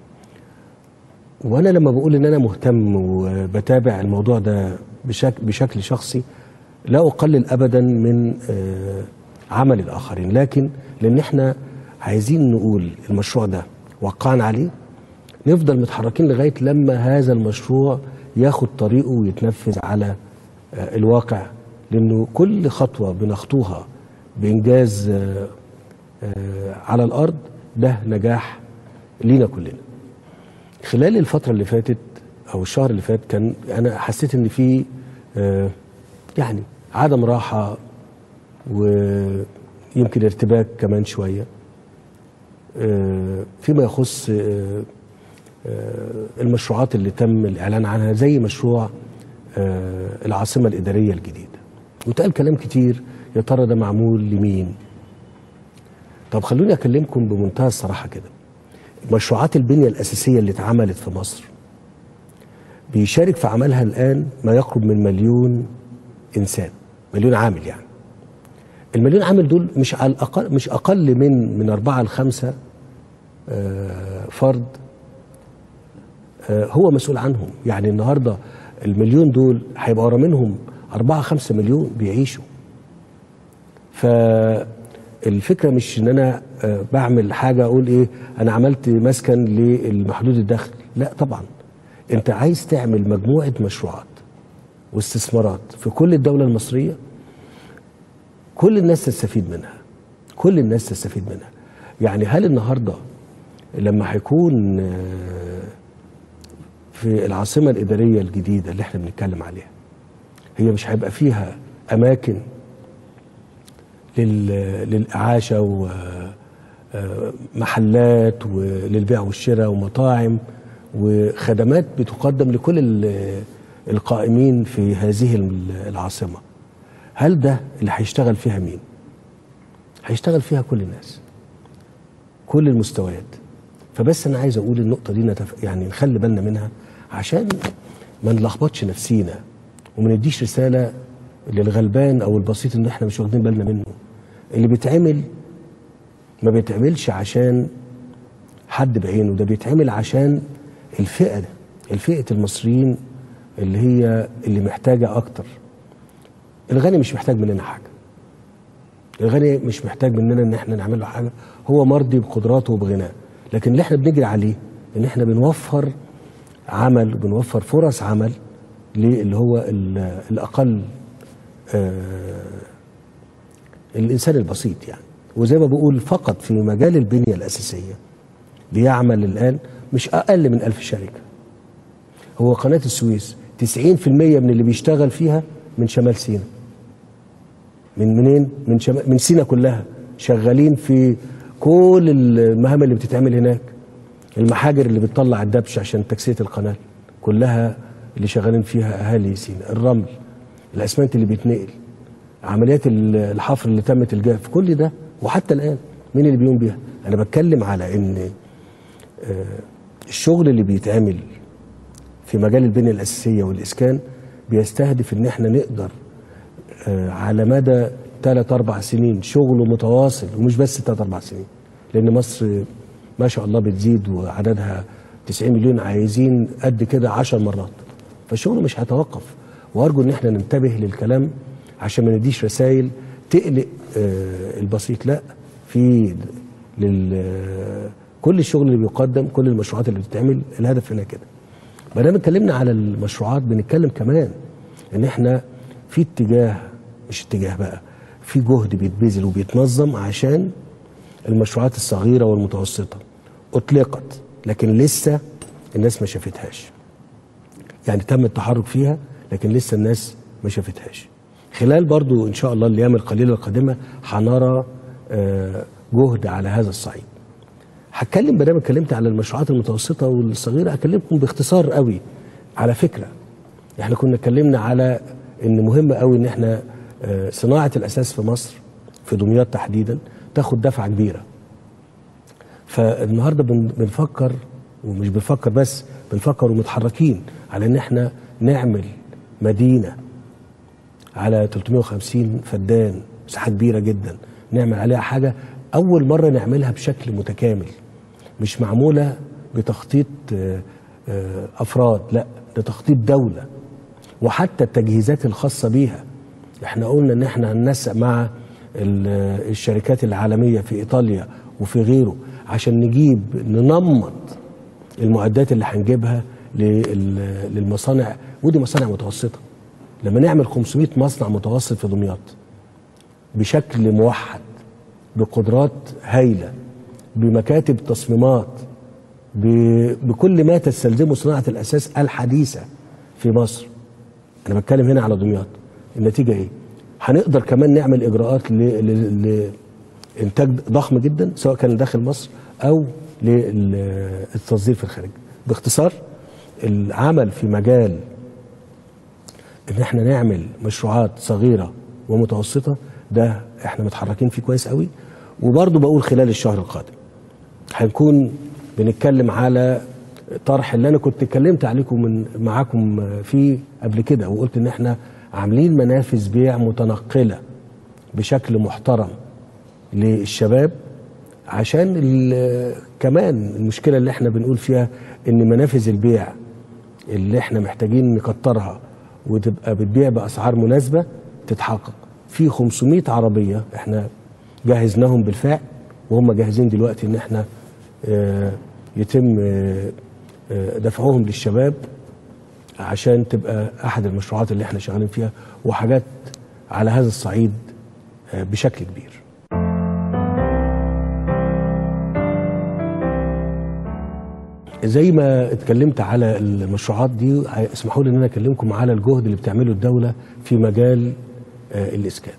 وأنا لما بقول إن أنا مهتم وبتابع الموضوع ده بشكل, بشكل شخصي لا أقلل أبدا من آه، عمل الآخرين لكن لأن إحنا عايزين نقول المشروع ده وقعنا عليه نفضل متحركين لغايه لما هذا المشروع ياخد طريقه ويتنفذ على آه، الواقع لانه كل خطوه بنخطوها بانجاز آه، آه، على الارض ده نجاح لينا كلنا. خلال الفتره اللي فاتت او الشهر اللي فات كان انا حسيت ان في آه، يعني عدم راحه يمكن ارتباك كمان شويه آه، فيما يخص آه، آه، المشروعات اللي تم الاعلان عنها زي مشروع آه، العاصمه الاداريه الجديده واتقال كلام كتير يا ترى ده معمول لمين طب خلوني اكلمكم بمنتهى الصراحه كده مشروعات البنيه الاساسيه اللي اتعملت في مصر بيشارك في عملها الان ما يقرب من مليون انسان مليون عامل يعني المليون عامل دول مش على الاقل مش اقل من من اربعه لخمسه آه، فرد آه، هو مسؤول عنهم يعني النهارده المليون دول هيبقى ورا منهم أربعة خمسة مليون بيعيشوا فالفكرة مش إن أنا آه، بعمل حاجة أقول إيه أنا عملت مسكن للمحدود الدخل لا طبعا أنت عايز تعمل مجموعة مشروعات واستثمارات في كل الدولة المصرية كل الناس تستفيد منها كل الناس تستفيد منها يعني هل النهارده لما هيكون آه، في العاصمة الإدارية الجديدة اللي احنا بنتكلم عليها هي مش هيبقى فيها أماكن لل- للإعاشة ومحلات وللبيع والشراء ومطاعم وخدمات بتقدم لكل ال- القائمين في هذه ال- العاصمة هل ده اللي هيشتغل فيها مين؟ هيشتغل فيها كل الناس كل المستويات فبس انا عايز اقول النقطه دي نتف... يعني نخلي بالنا منها عشان ما نلخبطش نفسينا وما نديش رساله للغلبان او البسيط ان احنا مش واخدين بالنا منه اللي بيتعمل ما بيتعملش عشان حد بعينه ده بيتعمل عشان الفئه ده الفئه المصريين اللي هي اللي محتاجه اكتر الغني مش محتاج مننا حاجه الغني مش محتاج مننا ان احنا نعمل له حاجه هو مرضي بقدراته وبغناه لكن اللي احنا بنجري عليه ان احنا بنوفر عمل وبنوفر فرص عمل للي هو ال- الاقل آه الانسان البسيط يعني وزي ما بقول فقط في مجال البنيه الاساسيه بيعمل الان مش اقل من ألف شركه هو قناه السويس 90% من اللي بيشتغل فيها من شمال سيناء من منين؟ من شمال من سينا كلها شغالين في كل المهام اللي بتتعمل هناك المحاجر اللي بتطلع الدبش عشان تكسيه القناه كلها اللي شغالين فيها اهالي سينا الرمل الاسمنت اللي بيتنقل عمليات ال- الحفر اللي تمت الجاف كل ده وحتى الان مين اللي بيقوم بيها؟ انا بتكلم على ان آه، الشغل اللي بيتعمل في مجال البنيه الاساسيه والاسكان بيستهدف ان احنا نقدر آه، على مدى ثلاث اربع سنين شغل متواصل ومش بس ثلاث اربع سنين لان مصر ما شاء الله بتزيد وعددها 90 مليون عايزين قد كده 10 مرات فالشغل مش هيتوقف وارجو ان احنا ننتبه للكلام عشان ما نديش رسائل تقلق آه، البسيط لا في لل كل الشغل اللي بيقدم كل المشروعات اللي بتتعمل الهدف هنا كده ما دام اتكلمنا على المشروعات بنتكلم كمان ان احنا في اتجاه مش اتجاه بقى في جهد بيتبذل وبيتنظم عشان المشروعات الصغيره والمتوسطه اطلقت لكن لسه الناس ما شافتهاش يعني تم التحرك فيها لكن لسه الناس ما شافتهاش خلال برضو ان شاء الله الايام القليله القادمه هنرى آه، جهد على هذا الصعيد هتكلم ما دام اتكلمت على المشروعات المتوسطه والصغيره اكلمكم باختصار قوي على فكره احنا كنا اتكلمنا على ان مهم قوي ان احنا آه، صناعه الاساس في مصر في دمياط تحديدا تاخد دفعه كبيره فالنهارده بن- بنفكر ومش بنفكر بس بنفكر ومتحركين على ان احنا نعمل مدينه على 350 فدان مساحه كبيره جدا نعمل عليها حاجه اول مره نعملها بشكل متكامل مش معموله بتخطيط آه، آه، افراد لا ده تخطيط دوله وحتى التجهيزات الخاصه بيها احنا قلنا ان احنا هننسق مع ال- الشركات العالميه في ايطاليا وفي غيره عشان نجيب ننمط المعدات اللي هنجيبها لل- للمصانع ودي مصانع متوسطه لما نعمل 500 مصنع متوسط في دمياط بشكل موحد بقدرات هايله بمكاتب تصميمات ب- بكل ما تستلزمه صناعه الاساس الحديثه في مصر انا بتكلم هنا على دمياط النتيجه ايه هنقدر كمان نعمل اجراءات ل... ل... ل... انتاج ضخم جدا سواء كان داخل مصر او للتصدير في الخارج باختصار العمل في مجال ان احنا نعمل مشروعات صغيره ومتوسطه ده احنا متحركين فيه كويس قوي وبرضه بقول خلال الشهر القادم هنكون بنتكلم على طرح اللي انا كنت اتكلمت عليكم من معاكم فيه قبل كده وقلت ان احنا عاملين منافذ بيع متنقله بشكل محترم للشباب عشان ال- كمان المشكله اللي احنا بنقول فيها ان منافذ البيع اللي احنا محتاجين نكترها وتبقى بتبيع باسعار مناسبه تتحقق في 500 عربيه احنا جهزناهم بالفعل وهم جاهزين دلوقتي ان احنا آه، يتم آه، آه، دفعهم للشباب عشان تبقى احد المشروعات اللي احنا شغالين فيها وحاجات على هذا الصعيد آه، بشكل كبير زي ما اتكلمت على المشروعات دي اسمحوا لي ان انا اكلمكم على الجهد اللي بتعمله الدوله في مجال آه، الاسكان.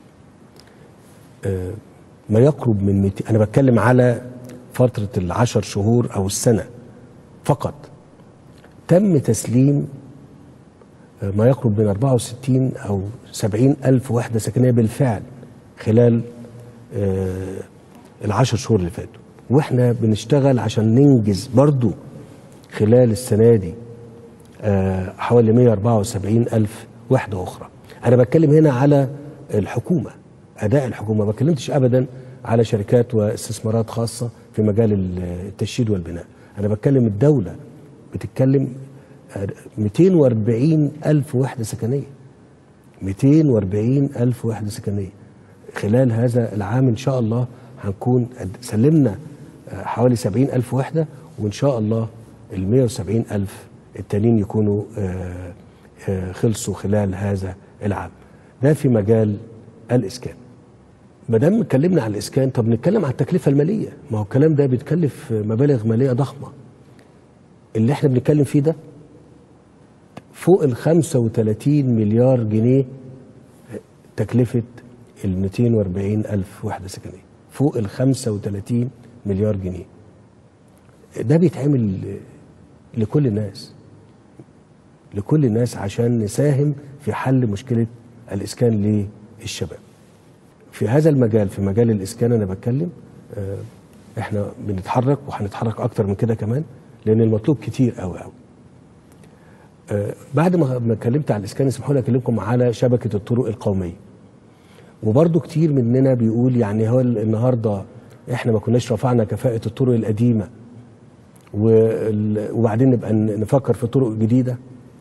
آه، ما يقرب من 200 انا بتكلم على فتره العشر شهور او السنه فقط تم تسليم آه، ما يقرب من 64 او 70 الف وحده سكنيه بالفعل خلال آه، العشر شهور اللي فاتوا واحنا بنشتغل عشان ننجز برضو خلال السنه دي آه، حوالي 174 الف وحده اخرى انا بتكلم هنا على الحكومه اداء الحكومه ما بكلمتش ابدا على شركات واستثمارات خاصه في مجال التشييد والبناء انا بتكلم الدوله بتتكلم آه، 240 الف وحده سكنيه 240 ألف وحدة سكنية خلال هذا العام إن شاء الله هنكون قد- سلمنا آه، حوالي 70 ألف وحدة وإن شاء الله ال 170 ألف التانيين يكونوا آه، آه، خلصوا خلال هذا العام ده في مجال الإسكان ما دام اتكلمنا على الإسكان طب نتكلم على التكلفة المالية ما هو الكلام ده بيتكلف مبالغ مالية ضخمة اللي احنا بنتكلم فيه ده فوق ال 35 مليار جنيه تكلفة ال 240 ألف وحدة سكنية فوق ال 35 مليار جنيه ده بيتعمل لكل الناس لكل الناس عشان نساهم في حل مشكلة الإسكان للشباب في هذا المجال في مجال الإسكان أنا بتكلم آه، احنا بنتحرك وهنتحرك أكتر من كده كمان لأن المطلوب كتير قوي قوي آه، بعد ما ما اتكلمت على الاسكان اسمحوا لي اكلمكم على شبكه الطرق القوميه وبرضو كتير مننا بيقول يعني هو ال- النهارده احنا ما كناش رفعنا كفاءه الطرق القديمه وال- وبعدين نبقى ن- نفكر في طرق جديده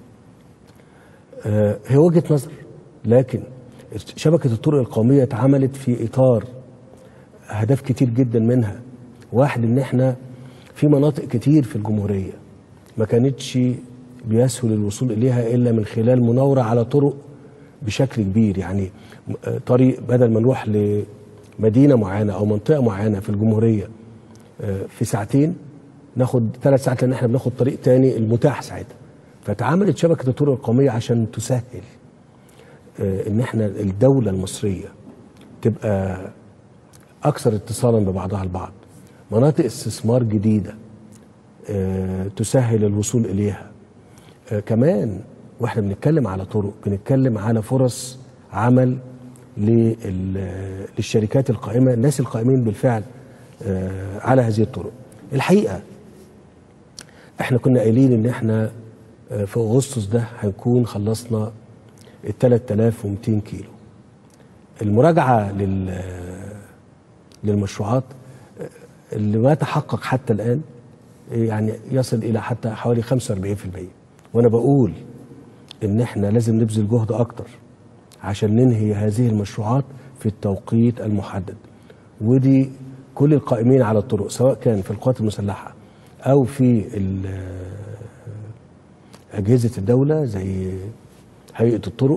آه، هي وجهه نظر لكن شبكه الطرق القوميه اتعملت في اطار اهداف كتير جدا منها واحد ان احنا في مناطق كتير في الجمهوريه ما كانتش بيسهل الوصول اليها الا من خلال مناوره على طرق بشكل كبير يعني م- آه، طريق بدل ما نروح لمدينه معينه او منطقه معينه في الجمهوريه آه، في ساعتين ناخد ثلاث ساعات لان احنا بناخد طريق تاني المتاح ساعتها فتعاملت شبكه الطرق القوميه عشان تسهل آه، ان احنا الدوله المصريه تبقى اكثر اتصالا ببعضها البعض مناطق استثمار جديده آه، تسهل الوصول اليها آه، كمان واحنا بنتكلم على طرق بنتكلم على فرص عمل لل- للشركات القائمه الناس القائمين بالفعل آه، على هذه الطرق الحقيقه احنا كنا قايلين ان احنا آه، في اغسطس ده هنكون خلصنا ال 3200 كيلو المراجعه لل للمشروعات آه، اللي ما تحقق حتى الان آه، يعني يصل الى حتى حوالي 45% وانا بقول ان احنا لازم نبذل جهد اكتر عشان ننهي هذه المشروعات في التوقيت المحدد ودي كل القائمين على الطرق سواء كان في القوات المسلحه او في ال- اجهزه الدوله زي هيئه الطرق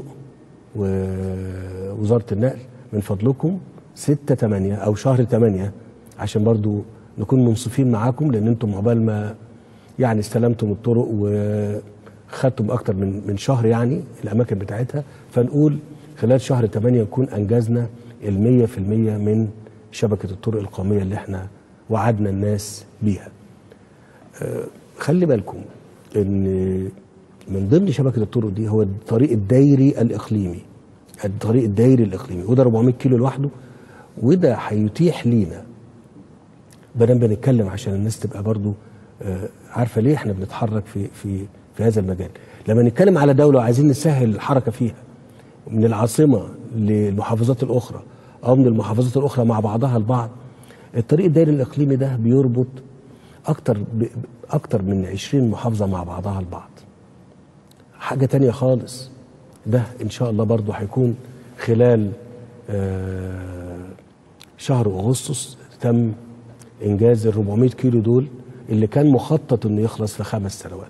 ووزاره النقل من فضلكم 6 8 او شهر 8 عشان برضو نكون منصفين معاكم لان انتم عقبال ما يعني استلمتم الطرق وخدتم اكتر من من شهر يعني الاماكن بتاعتها فنقول خلال شهر 8 نكون انجزنا ال 100% من شبكه الطرق القوميه اللي احنا وعدنا الناس بيها. آه، خلي بالكم ان من ضمن شبكه الطرق دي هو الطريق الدايري الاقليمي. الطريق الدايري الاقليمي وده 400 كيلو لوحده وده هيتيح لينا بدل بنتكلم عشان الناس تبقى برضو آه، عارفه ليه احنا بنتحرك في في في هذا المجال لما نتكلم على دوله وعايزين نسهل الحركه فيها من العاصمه للمحافظات الاخرى او من المحافظات الاخرى مع بعضها البعض الطريق الدائري الاقليمي ده بيربط اكتر ب- اكتر من 20 محافظه مع بعضها البعض حاجه تانية خالص ده ان شاء الله برضو هيكون خلال آه، شهر اغسطس تم انجاز ال 400 كيلو دول اللي كان مخطط انه يخلص في خمس سنوات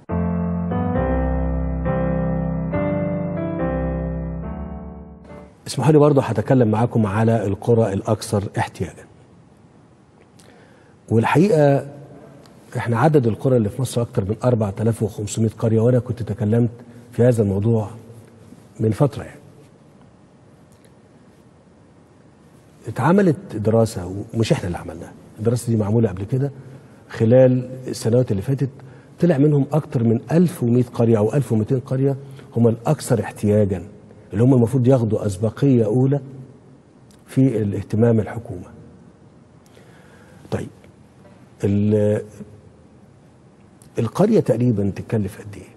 اسمحوا لي برضه هتكلم معاكم على القرى الاكثر احتياجا والحقيقه احنا عدد القرى اللي في مصر اكثر من 4500 قريه وانا كنت تكلمت في هذا الموضوع من فتره يعني اتعملت دراسه ومش احنا اللي عملناها الدراسه دي معموله قبل كده خلال السنوات اللي فاتت طلع منهم اكتر من 1100 قريه او 1200 قريه هم الاكثر احتياجا اللي هم المفروض ياخدوا اسبقيه اولى في الاهتمام الحكومه. طيب ال- القريه تقريبا تكلف قد ايه؟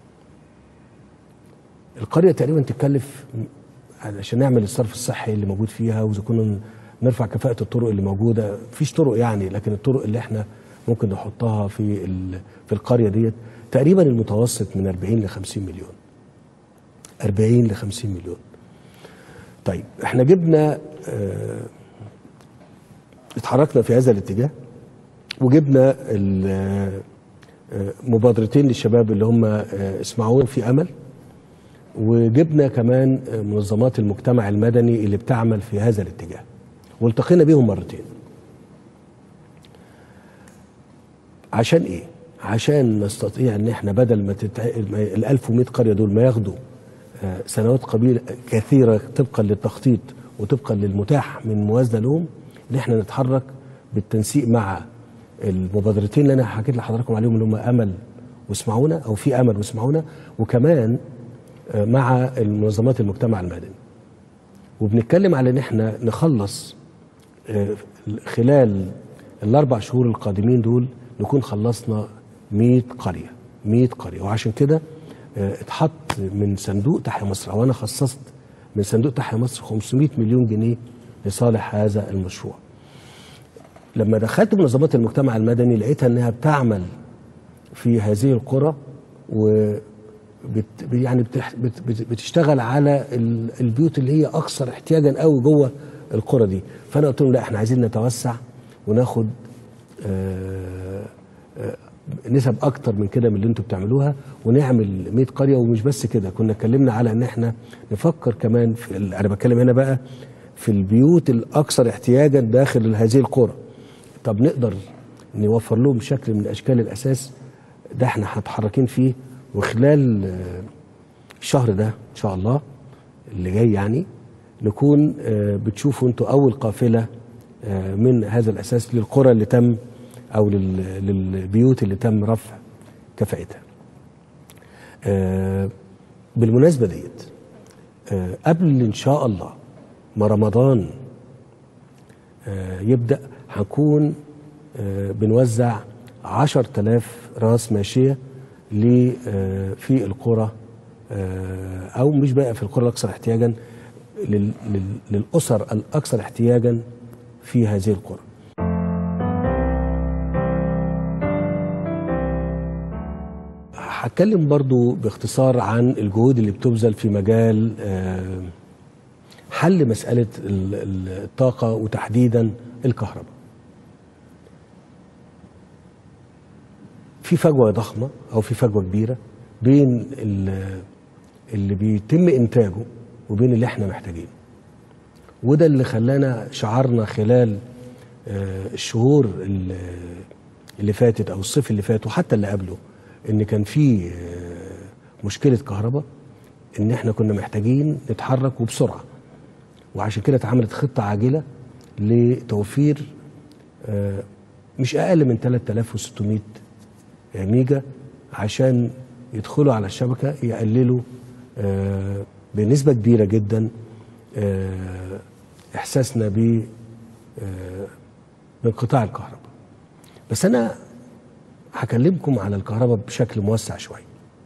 القريه تقريبا تكلف عشان نعمل الصرف الصحي اللي موجود فيها واذا كنا نرفع كفاءه الطرق اللي موجوده مفيش طرق يعني لكن الطرق اللي احنا ممكن نحطها في ال- في القريه ديت تقريبا المتوسط من 40 ل 50 مليون 40 ل 50 مليون طيب احنا جبنا اه اتحركنا في هذا الاتجاه وجبنا ال- آه، مبادرتين للشباب اللي هم آه، اسمعون في امل وجبنا كمان آه، منظمات المجتمع المدني اللي بتعمل في هذا الاتجاه والتقينا بيهم مرتين عشان ايه عشان نستطيع ان احنا بدل ما تتع... ما- ال 1100 قريه دول ما ياخدوا آه، سنوات قبيله كثيره طبقا للتخطيط وطبقا للمتاح من موازنه لهم ان احنا نتحرك بالتنسيق مع المبادرتين اللي انا حكيت لحضراتكم عليهم اللي هم امل واسمعونا او في امل واسمعونا وكمان آه، مع المنظمات المجتمع المدني وبنتكلم على ان احنا نخلص آه، خلال الاربع شهور القادمين دول نكون خلصنا 100 قريه 100 قريه وعشان كده آه، اتحط من صندوق تحيا مصر او انا خصصت من صندوق تحيا مصر 500 مليون جنيه لصالح هذا المشروع لما دخلت منظمات المجتمع المدني لقيتها انها بتعمل في هذه القرى و بت يعني بتح بت بت بتشتغل على ال- البيوت اللي هي اكثر احتياجا قوي جوه القرى دي فانا قلت لهم لا احنا عايزين نتوسع وناخد آه، آه، نسب اكتر من كده من اللي انتوا بتعملوها ونعمل 100 قريه ومش بس كده كنا اتكلمنا على ان احنا نفكر كمان في ال- انا بتكلم هنا بقى في البيوت الاكثر احتياجا داخل هذه القرى طب نقدر نوفر لهم شكل من اشكال الاساس ده احنا متحركين فيه وخلال آه، الشهر ده ان شاء الله اللي جاي يعني نكون آه، بتشوفوا انتوا اول قافله آه، من هذا الاساس للقرى اللي تم او لل- للبيوت اللي تم رفع كفاءتها. آه، بالمناسبه ديت آه، قبل ان شاء الله ما رمضان آه، يبدا هنكون آه، بنوزع 10000 راس ماشيه ل- آه، في القرى آه، او مش بقى في القرى الاكثر احتياجا لل- لل- للاسر الاكثر احتياجا في هذه القرى. هتكلم برضو باختصار عن الجهود اللي بتبذل في مجال آه، حل مسألة ال- ال- الطاقة وتحديدا الكهرباء في فجوة ضخمة أو في فجوة كبيرة بين ال- اللي بيتم إنتاجه وبين اللي احنا محتاجينه وده اللي خلانا شعرنا خلال آه، الشهور ال- اللي فاتت أو الصيف اللي فات وحتى اللي قبله إن كان في آه، مشكلة كهرباء إن احنا كنا محتاجين نتحرك وبسرعة وعشان كده اتعملت خطة عاجلة لتوفير آه، مش اقل من 3600 ميجا عشان يدخلوا على الشبكه يقللوا آه، بنسبه كبيره جدا آه، احساسنا ب آه، بانقطاع الكهرباء بس انا هكلمكم على الكهرباء بشكل موسع شويه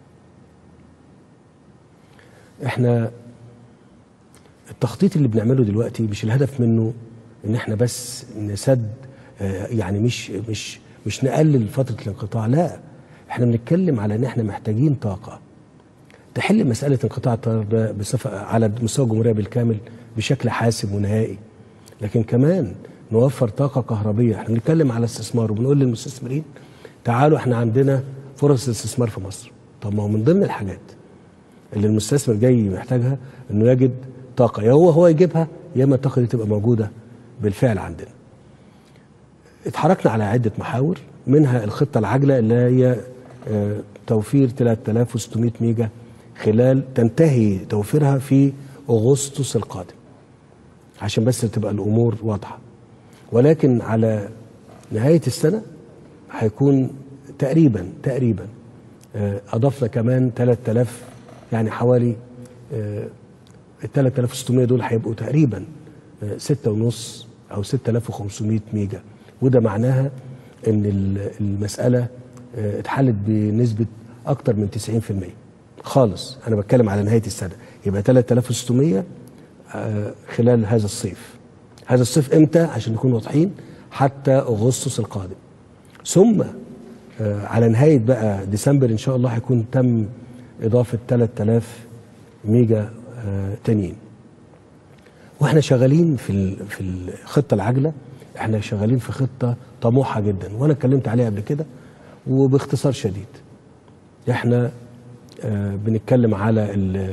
احنا التخطيط اللي بنعمله دلوقتي مش الهدف منه ان احنا بس نسد آه، يعني مش مش مش نقلل فتره الانقطاع لا احنا بنتكلم على ان احنا محتاجين طاقه تحل مساله انقطاع التيار ده بصفه على مستوى الجمهوريه بالكامل بشكل حاسم ونهائي لكن كمان نوفر طاقه كهربيه احنا بنتكلم على استثمار وبنقول للمستثمرين تعالوا احنا عندنا فرص استثمار في مصر طب ما هو من ضمن الحاجات اللي المستثمر جاي محتاجها انه يجد طاقه يا هو هو يجيبها يا اما الطاقه دي تبقى موجوده بالفعل عندنا اتحركنا على عده محاور منها الخطه العاجله اللي هي آه، توفير 3600 ميجا خلال تنتهي توفيرها في اغسطس القادم عشان بس تبقى الامور واضحه ولكن على نهايه السنه هيكون تقريبا تقريبا آه، اضفنا كمان 3000 يعني حوالي آه، ال 3600 دول هيبقوا تقريبا آه، ستة ونص او 6500 ميجا وده معناها ان ال- المساله آه، اتحلت بنسبه اكتر من 90% خالص انا بتكلم على نهايه السنه يبقى 3600 آه، خلال هذا الصيف هذا الصيف امتى عشان نكون واضحين حتى اغسطس القادم ثم آه، على نهايه بقى ديسمبر ان شاء الله هيكون تم اضافه 3000 ميجا آه، تانيين واحنا شغالين في ال- في الخطه العاجله احنا شغالين في خطه طموحه جدا وانا اتكلمت عليها قبل كده وباختصار شديد احنا آه، بنتكلم على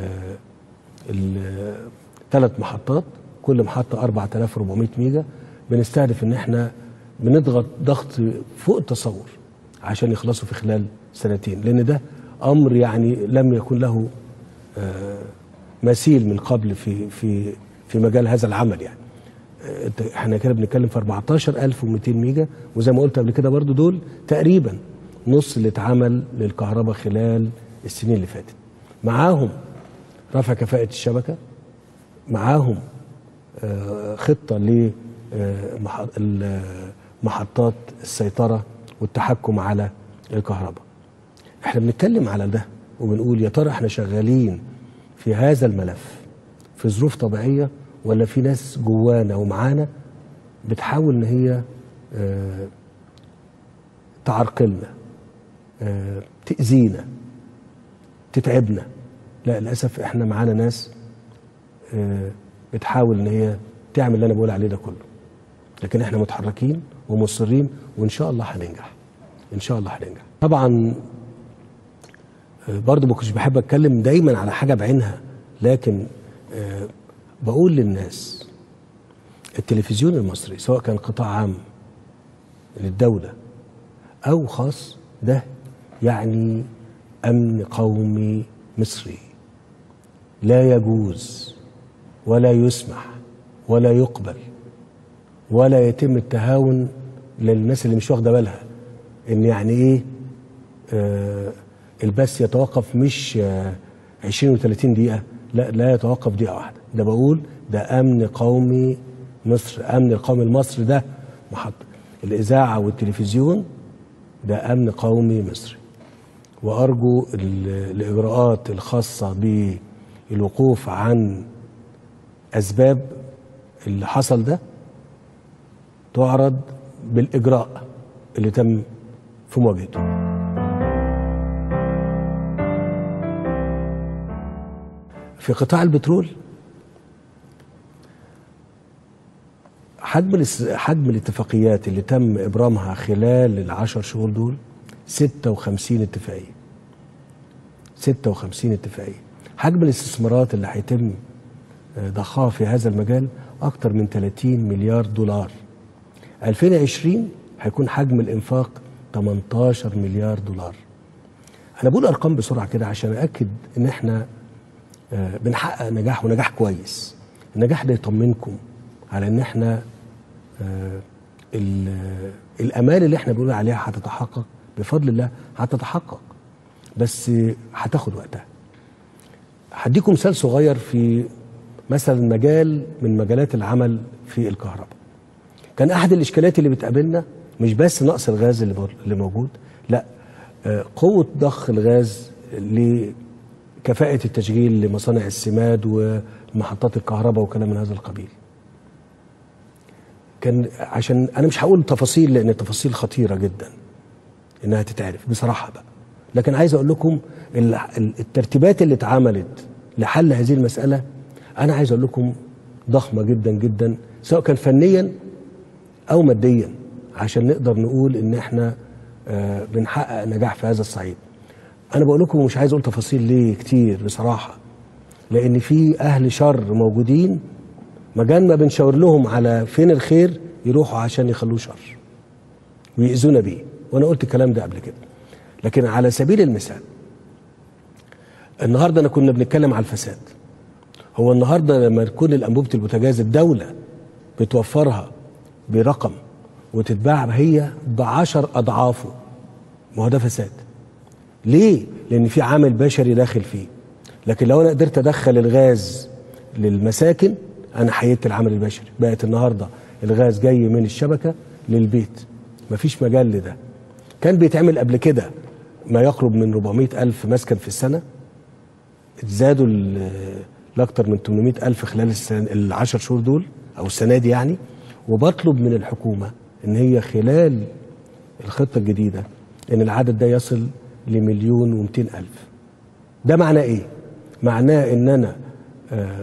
الثلاث محطات كل محطه 4400 ميجا بنستهدف ان احنا بنضغط ضغط فوق التصور عشان يخلصوا في خلال سنتين لان ده امر يعني لم يكن له آه، مثيل من قبل في في في مجال هذا العمل يعني آه، إنت- احنا كده بنتكلم في 14200 ميجا وزي ما قلت قبل كده برضو دول تقريبا نص اللي اتعمل للكهرباء خلال السنين اللي فاتت معاهم رفع كفاءة الشبكة معاهم آه، خطة لمحطات السيطرة والتحكم على الكهرباء احنا بنتكلم على ده وبنقول يا ترى احنا شغالين في هذا الملف في ظروف طبيعية ولا في ناس جوانا ومعانا بتحاول ان هي آه، تعرقلنا آه، تأذينا تتعبنا لا للأسف احنا معانا ناس آه، بتحاول ان هي تعمل اللي انا بقول عليه ده كله لكن احنا متحركين ومصرين وان شاء الله هننجح ان شاء الله هننجح طبعا آه، برضو ما كنتش بحب اتكلم دايما على حاجه بعينها لكن آه، بقول للناس التلفزيون المصري سواء كان قطاع عام للدوله او خاص ده يعني امن قومي مصري لا يجوز ولا يسمح ولا يقبل ولا يتم التهاون للناس اللي مش واخده بالها ان يعني ايه آه البث يتوقف مش آه 20 و30 دقيقه لا لا يتوقف دقيقه واحده ده بقول ده امن قومي مصر امن القومي المصري ده محطه الاذاعه والتلفزيون ده امن قومي مصري وارجو ال- الاجراءات الخاصه بالوقوف عن اسباب اللي حصل ده تعرض بالاجراء اللي تم في مواجهته في قطاع البترول حجم الاس- حجم الاتفاقيات اللي تم ابرامها خلال العشر شهور دول 56 اتفاقيه 56 اتفاقيه حجم الاستثمارات اللي هيتم آه، ضخها في هذا المجال اكتر من 30 مليار دولار 2020 هيكون حجم الانفاق 18 مليار دولار انا بقول ارقام بسرعه كده عشان اكد ان احنا آه، بنحقق نجاح ونجاح كويس النجاح ده يطمنكم على ان احنا آه، ال- الامال اللي احنا بنقول عليها هتتحقق بفضل الله هتتحقق بس هتاخد وقتها هديكم مثال صغير في مثلا مجال من مجالات العمل في الكهرباء كان احد الاشكالات اللي بتقابلنا مش بس نقص الغاز اللي مو- اللي موجود لا آه، قوه ضخ الغاز لكفاءه التشغيل لمصانع السماد ومحطات الكهرباء وكلام من هذا القبيل كان عشان انا مش هقول تفاصيل لان التفاصيل خطيره جدا انها تتعرف بصراحه بقى لكن عايز اقول لكم ال- ال- الترتيبات اللي اتعملت لحل هذه المساله انا عايز اقول لكم ضخمه جدا جدا سواء كان فنيا او ماديا عشان نقدر نقول ان احنا آه، بنحقق نجاح في هذا الصعيد انا بقول لكم مش عايز اقول تفاصيل ليه كتير بصراحه لان في اهل شر موجودين مجال ما بنشاور لهم على فين الخير يروحوا عشان يخلوه شر ويأذونا بيه وانا قلت الكلام ده قبل كده لكن على سبيل المثال النهارده انا كنا بنتكلم على الفساد هو النهارده لما تكون الانبوبه البوتاجاز الدوله بتوفرها برقم وتتباع هي بعشر اضعافه ما هو ده فساد ليه؟ لان في عامل بشري داخل فيه لكن لو انا قدرت ادخل الغاز للمساكن انا حيدت العامل البشري بقت النهارده الغاز جاي من الشبكه للبيت مفيش مجال لده كان بيتعمل قبل كده ما يقرب من 400 ألف مسكن في السنة زادوا ل- لأكثر من 800 ألف خلال السنة العشر شهور دول أو السنة دي يعني وبطلب من الحكومة إن هي خلال الخطة الجديدة إن العدد ده يصل لمليون ومئتين ألف ده معناه إيه؟ معناه إن أنا آه،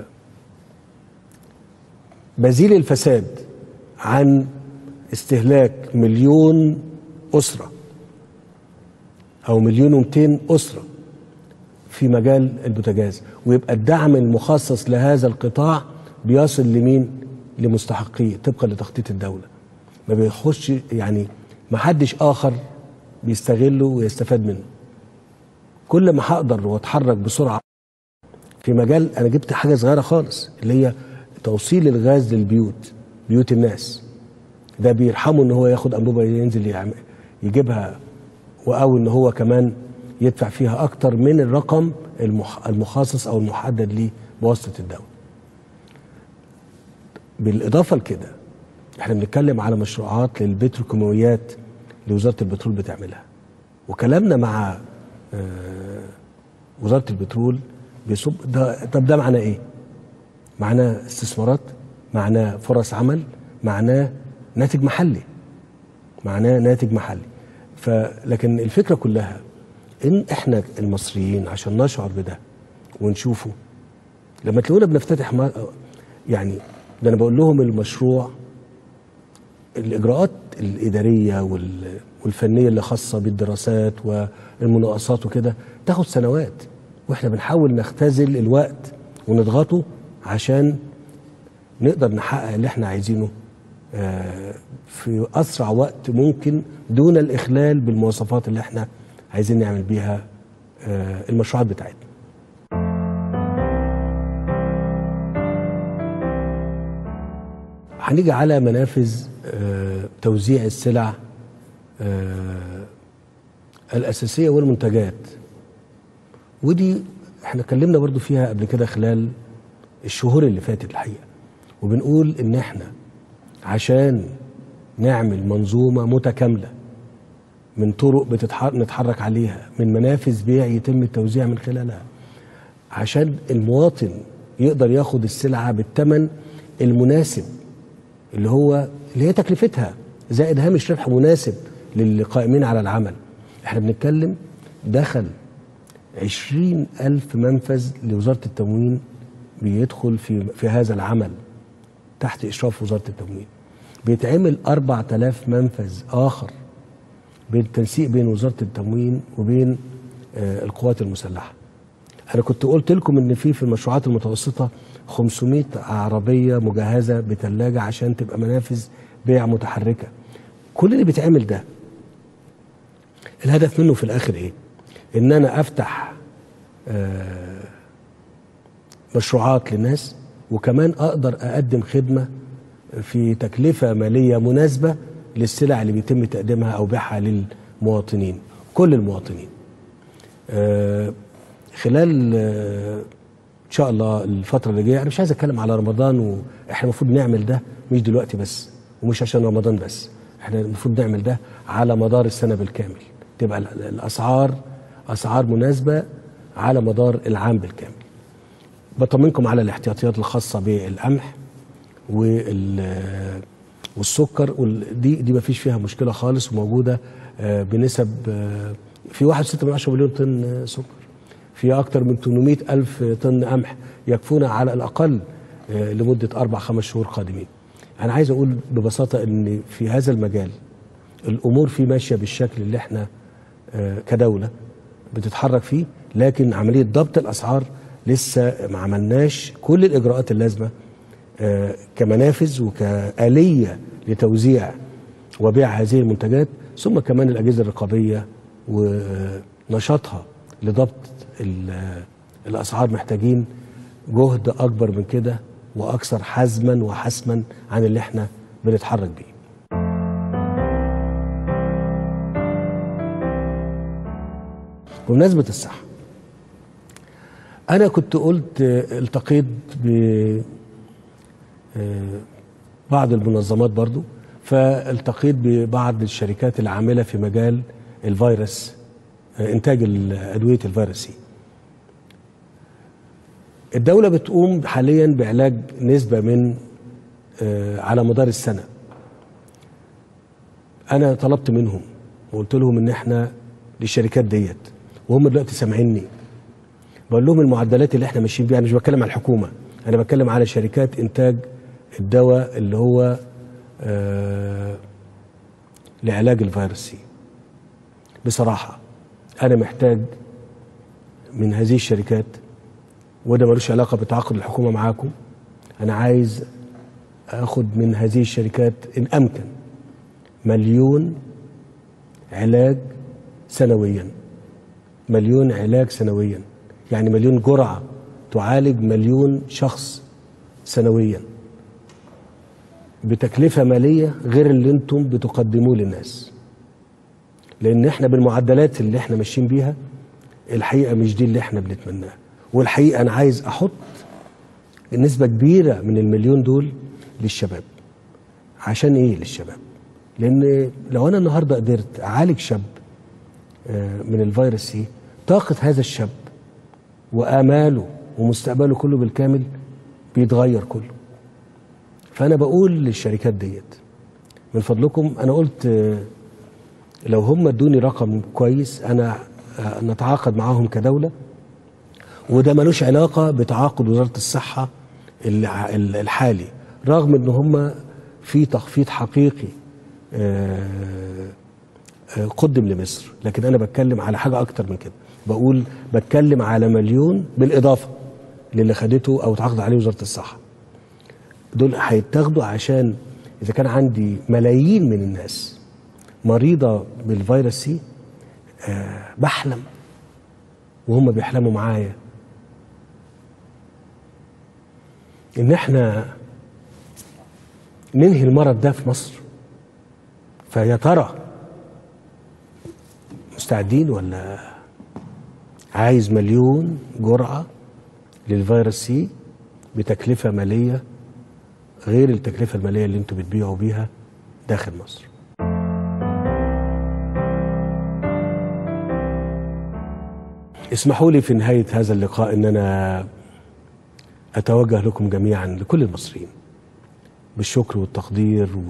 بزيل الفساد عن استهلاك مليون أسرة أو مليون ومئتين أسرة في مجال البوتاجاز ويبقى الدعم المخصص لهذا القطاع بيصل لمين؟ لمستحقيه طبقا لتخطيط الدولة ما بيخش يعني ما حدش آخر بيستغله ويستفاد منه كل ما هقدر واتحرك بسرعة في مجال أنا جبت حاجة صغيرة خالص اللي هي توصيل الغاز للبيوت بيوت الناس ده بيرحمه ان هو ياخد انبوبه ينزل يعمل يجيبها او ان هو كمان يدفع فيها اكتر من الرقم المخ- المخصص او المحدد ليه بواسطه الدوله. بالاضافه لكده احنا بنتكلم على مشروعات للبتروكيماويات اللي وزاره البترول بتعملها. وكلامنا مع آه، وزاره البترول بيصب ده طب ده معناه ايه؟ معناه استثمارات معناه فرص عمل معناه ناتج محلي معناه ناتج محلي فلكن الفكره كلها ان احنا المصريين عشان نشعر بده ونشوفه لما تلاقونا بنفتتح ما يعني ده انا بقول لهم المشروع الاجراءات الاداريه وال- والفنيه اللي خاصه بالدراسات والمناقصات وكده تاخد سنوات واحنا بنحاول نختزل الوقت ونضغطه عشان نقدر نحقق اللي احنا عايزينه آه، في اسرع وقت ممكن دون الاخلال بالمواصفات اللي احنا عايزين نعمل بيها آه، المشروعات بتاعتنا هنيجي على منافذ آه، توزيع السلع آه، الأساسية والمنتجات ودي احنا اتكلمنا برضو فيها قبل كده خلال الشهور اللي فاتت الحقيقة وبنقول ان احنا عشان نعمل منظومة متكاملة من طرق بتتح- نتحرك عليها من منافذ بيع يتم التوزيع من خلالها عشان المواطن يقدر ياخد السلعة بالثمن المناسب اللي هو اللي هي تكلفتها زائد هامش ربح مناسب للقائمين على العمل احنا بنتكلم دخل عشرين ألف منفذ لوزارة التموين بيدخل في, في هذا العمل تحت إشراف وزارة التموين بيتعمل أربع تلاف منفذ آخر بالتنسيق بين وزارة التموين وبين آه، القوات المسلحة أنا كنت قلت لكم إن في في المشروعات المتوسطة 500 عربية مجهزة بثلاجة عشان تبقى منافذ بيع متحركة كل اللي بيتعمل ده الهدف منه في الآخر إيه؟ إن أنا أفتح آه، مشروعات للناس وكمان أقدر أقدم خدمة في تكلفة مالية مناسبة للسلع اللي بيتم تقديمها أو بيعها للمواطنين كل المواطنين آه، خلال آه، ان شاء الله الفتره اللي جايه انا مش عايز اتكلم على رمضان واحنا المفروض نعمل ده مش دلوقتي بس ومش عشان رمضان بس احنا المفروض نعمل ده على مدار السنه بالكامل تبقى ال- الاسعار اسعار مناسبه على مدار العام بالكامل بطمنكم على الاحتياطيات الخاصه بالقمح وال والسكر وال- دي دي ما فيش فيها مشكله خالص وموجوده آه، بنسب آه، في 1.6 مليون طن آه، سكر في اكثر من 800 الف طن قمح يكفونا على الاقل آه، لمده اربع خمس شهور قادمين. انا عايز اقول ببساطه ان في هذا المجال الامور فيه ماشيه بالشكل اللي احنا آه، كدوله بتتحرك فيه لكن عمليه ضبط الاسعار لسه ما عملناش كل الاجراءات اللازمه آه، كمنافذ وكآلية لتوزيع وبيع هذه المنتجات ثم كمان الأجهزة الرقابية ونشاطها لضبط ال- الأسعار محتاجين جهد أكبر من كده وأكثر حزما وحسما عن اللي احنا بنتحرك بيه بمناسبة الصحة أنا كنت قلت آه، التقيت ب آه، بعض المنظمات برضو فالتقيت ببعض الشركات العاملة في مجال الفيروس آه، إنتاج ال- أدوية الفيروس سي الدولة بتقوم حاليا بعلاج نسبة من آه، على مدار السنة أنا طلبت منهم وقلت لهم إن إحنا للشركات ديت وهم دلوقتي سامعيني بقول لهم المعدلات اللي احنا ماشيين بيها انا مش بتكلم على الحكومه انا بتكلم على شركات انتاج الدواء اللي هو آه لعلاج الفيروس سي بصراحه انا محتاج من هذه الشركات وده ملوش علاقه بتعاقد الحكومه معاكم انا عايز اخد من هذه الشركات ان امكن مليون علاج سنويا مليون علاج سنويا يعني مليون جرعة تعالج مليون شخص سنويا بتكلفة مالية غير اللي انتم بتقدموه للناس لان احنا بالمعدلات اللي احنا ماشيين بيها الحقيقة مش دي اللي احنا بنتمناها والحقيقة انا عايز احط نسبة كبيرة من المليون دول للشباب عشان ايه للشباب لان لو انا النهاردة قدرت اعالج شاب آه، من الفيروس سي طاقة هذا الشاب وآماله ومستقبله كله بالكامل بيتغير كله فأنا بقول للشركات ديت من فضلكم أنا قلت آه، لو هم ادوني رقم كويس أنا آه، نتعاقد معاهم كدولة وده ملوش علاقة بتعاقد وزارة الصحة الع- ال- الحالي رغم ان هم في تخفيض حقيقي آه، آه، قدم لمصر لكن انا بتكلم على حاجه اكتر من كده بقول بتكلم على مليون بالاضافه للي خدته او اتعاقد عليه وزاره الصحه دول هيتاخدوا عشان اذا كان عندي ملايين من الناس مريضه بالفيروس سي آه بحلم وهم بيحلموا معايا ان احنا ننهي المرض ده في مصر فيا ترى مستعدين ولا عايز مليون جرعة للفيروس سي بتكلفة مالية غير التكلفة المالية اللي انتوا بتبيعوا بيها داخل مصر اسمحوا لي في نهاية هذا اللقاء ان انا اتوجه لكم جميعا لكل المصريين بالشكر والتقدير و...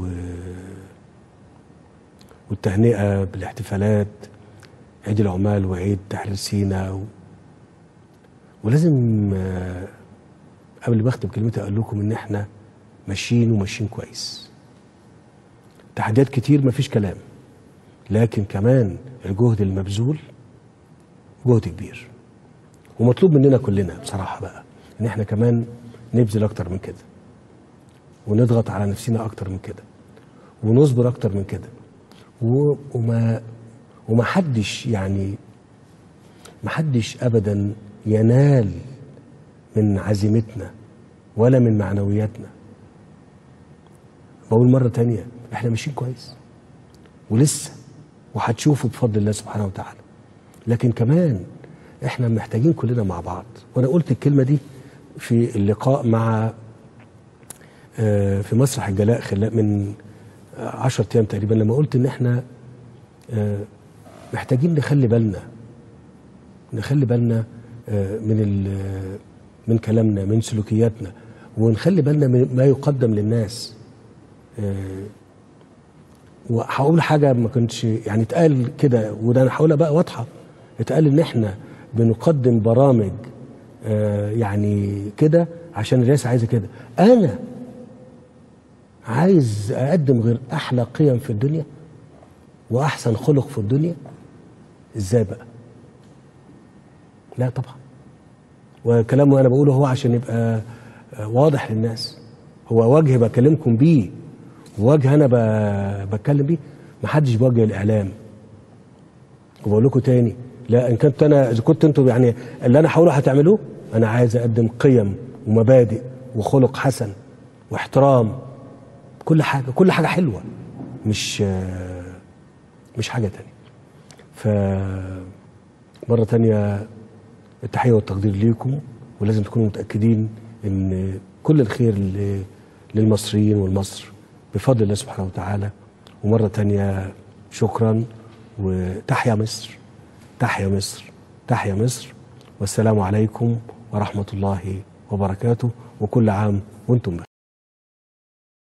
والتهنئة بالاحتفالات عيد العمال وعيد تحرير سيناء و... ولازم آه، قبل ما اختم كلمتي اقول لكم ان احنا ماشيين وماشيين كويس تحديات كتير مفيش كلام لكن كمان الجهد المبذول جهد كبير ومطلوب مننا كلنا بصراحة بقى ان احنا كمان نبذل اكتر من كده ونضغط على نفسنا اكتر من كده ونصبر اكتر من كده و- وما وما حدش يعني ما حدش ابدا ينال من عزيمتنا ولا من معنوياتنا بقول مرة تانية احنا ماشيين كويس ولسه وهتشوفوا بفضل الله سبحانه وتعالى لكن كمان احنا محتاجين كلنا مع بعض وانا قلت الكلمة دي في اللقاء مع آه، في مسرح الجلاء خلال من آه، عشرة ايام تقريبا لما قلت ان احنا آه، محتاجين نخلي بالنا نخلي بالنا آه، من ال- من كلامنا من سلوكياتنا ونخلي بالنا من ما يقدم للناس آه، وهقول حاجه ما كنتش يعني اتقال كده وده انا هقولها بقى واضحه اتقال ان احنا بنقدم برامج آه، يعني كده عشان الرئاسه عايزه كده انا عايز اقدم غير احلى قيم في الدنيا واحسن خلق في الدنيا ازاي بقى لا طبعا وكلامه انا بقوله هو عشان يبقى آه، واضح للناس هو وجه بكلمكم بيه وجه انا ب- بتكلم بيه ما حدش بوجه الاعلام وبقول لكم تاني لا ان كنت انا اذا كنت انتوا يعني اللي انا هقوله هتعملوه انا عايز اقدم قيم ومبادئ وخلق حسن واحترام كل حاجه كل حاجه حلوه مش آه، مش حاجه تانية ف مرة تانية التحية والتقدير ليكم ولازم تكونوا متأكدين إن كل الخير ل- للمصريين والمصر بفضل الله سبحانه وتعالى ومرة تانية شكرا وتحيا مصر تحيا مصر تحيا مصر والسلام عليكم ورحمة الله وبركاته وكل عام وانتم بخير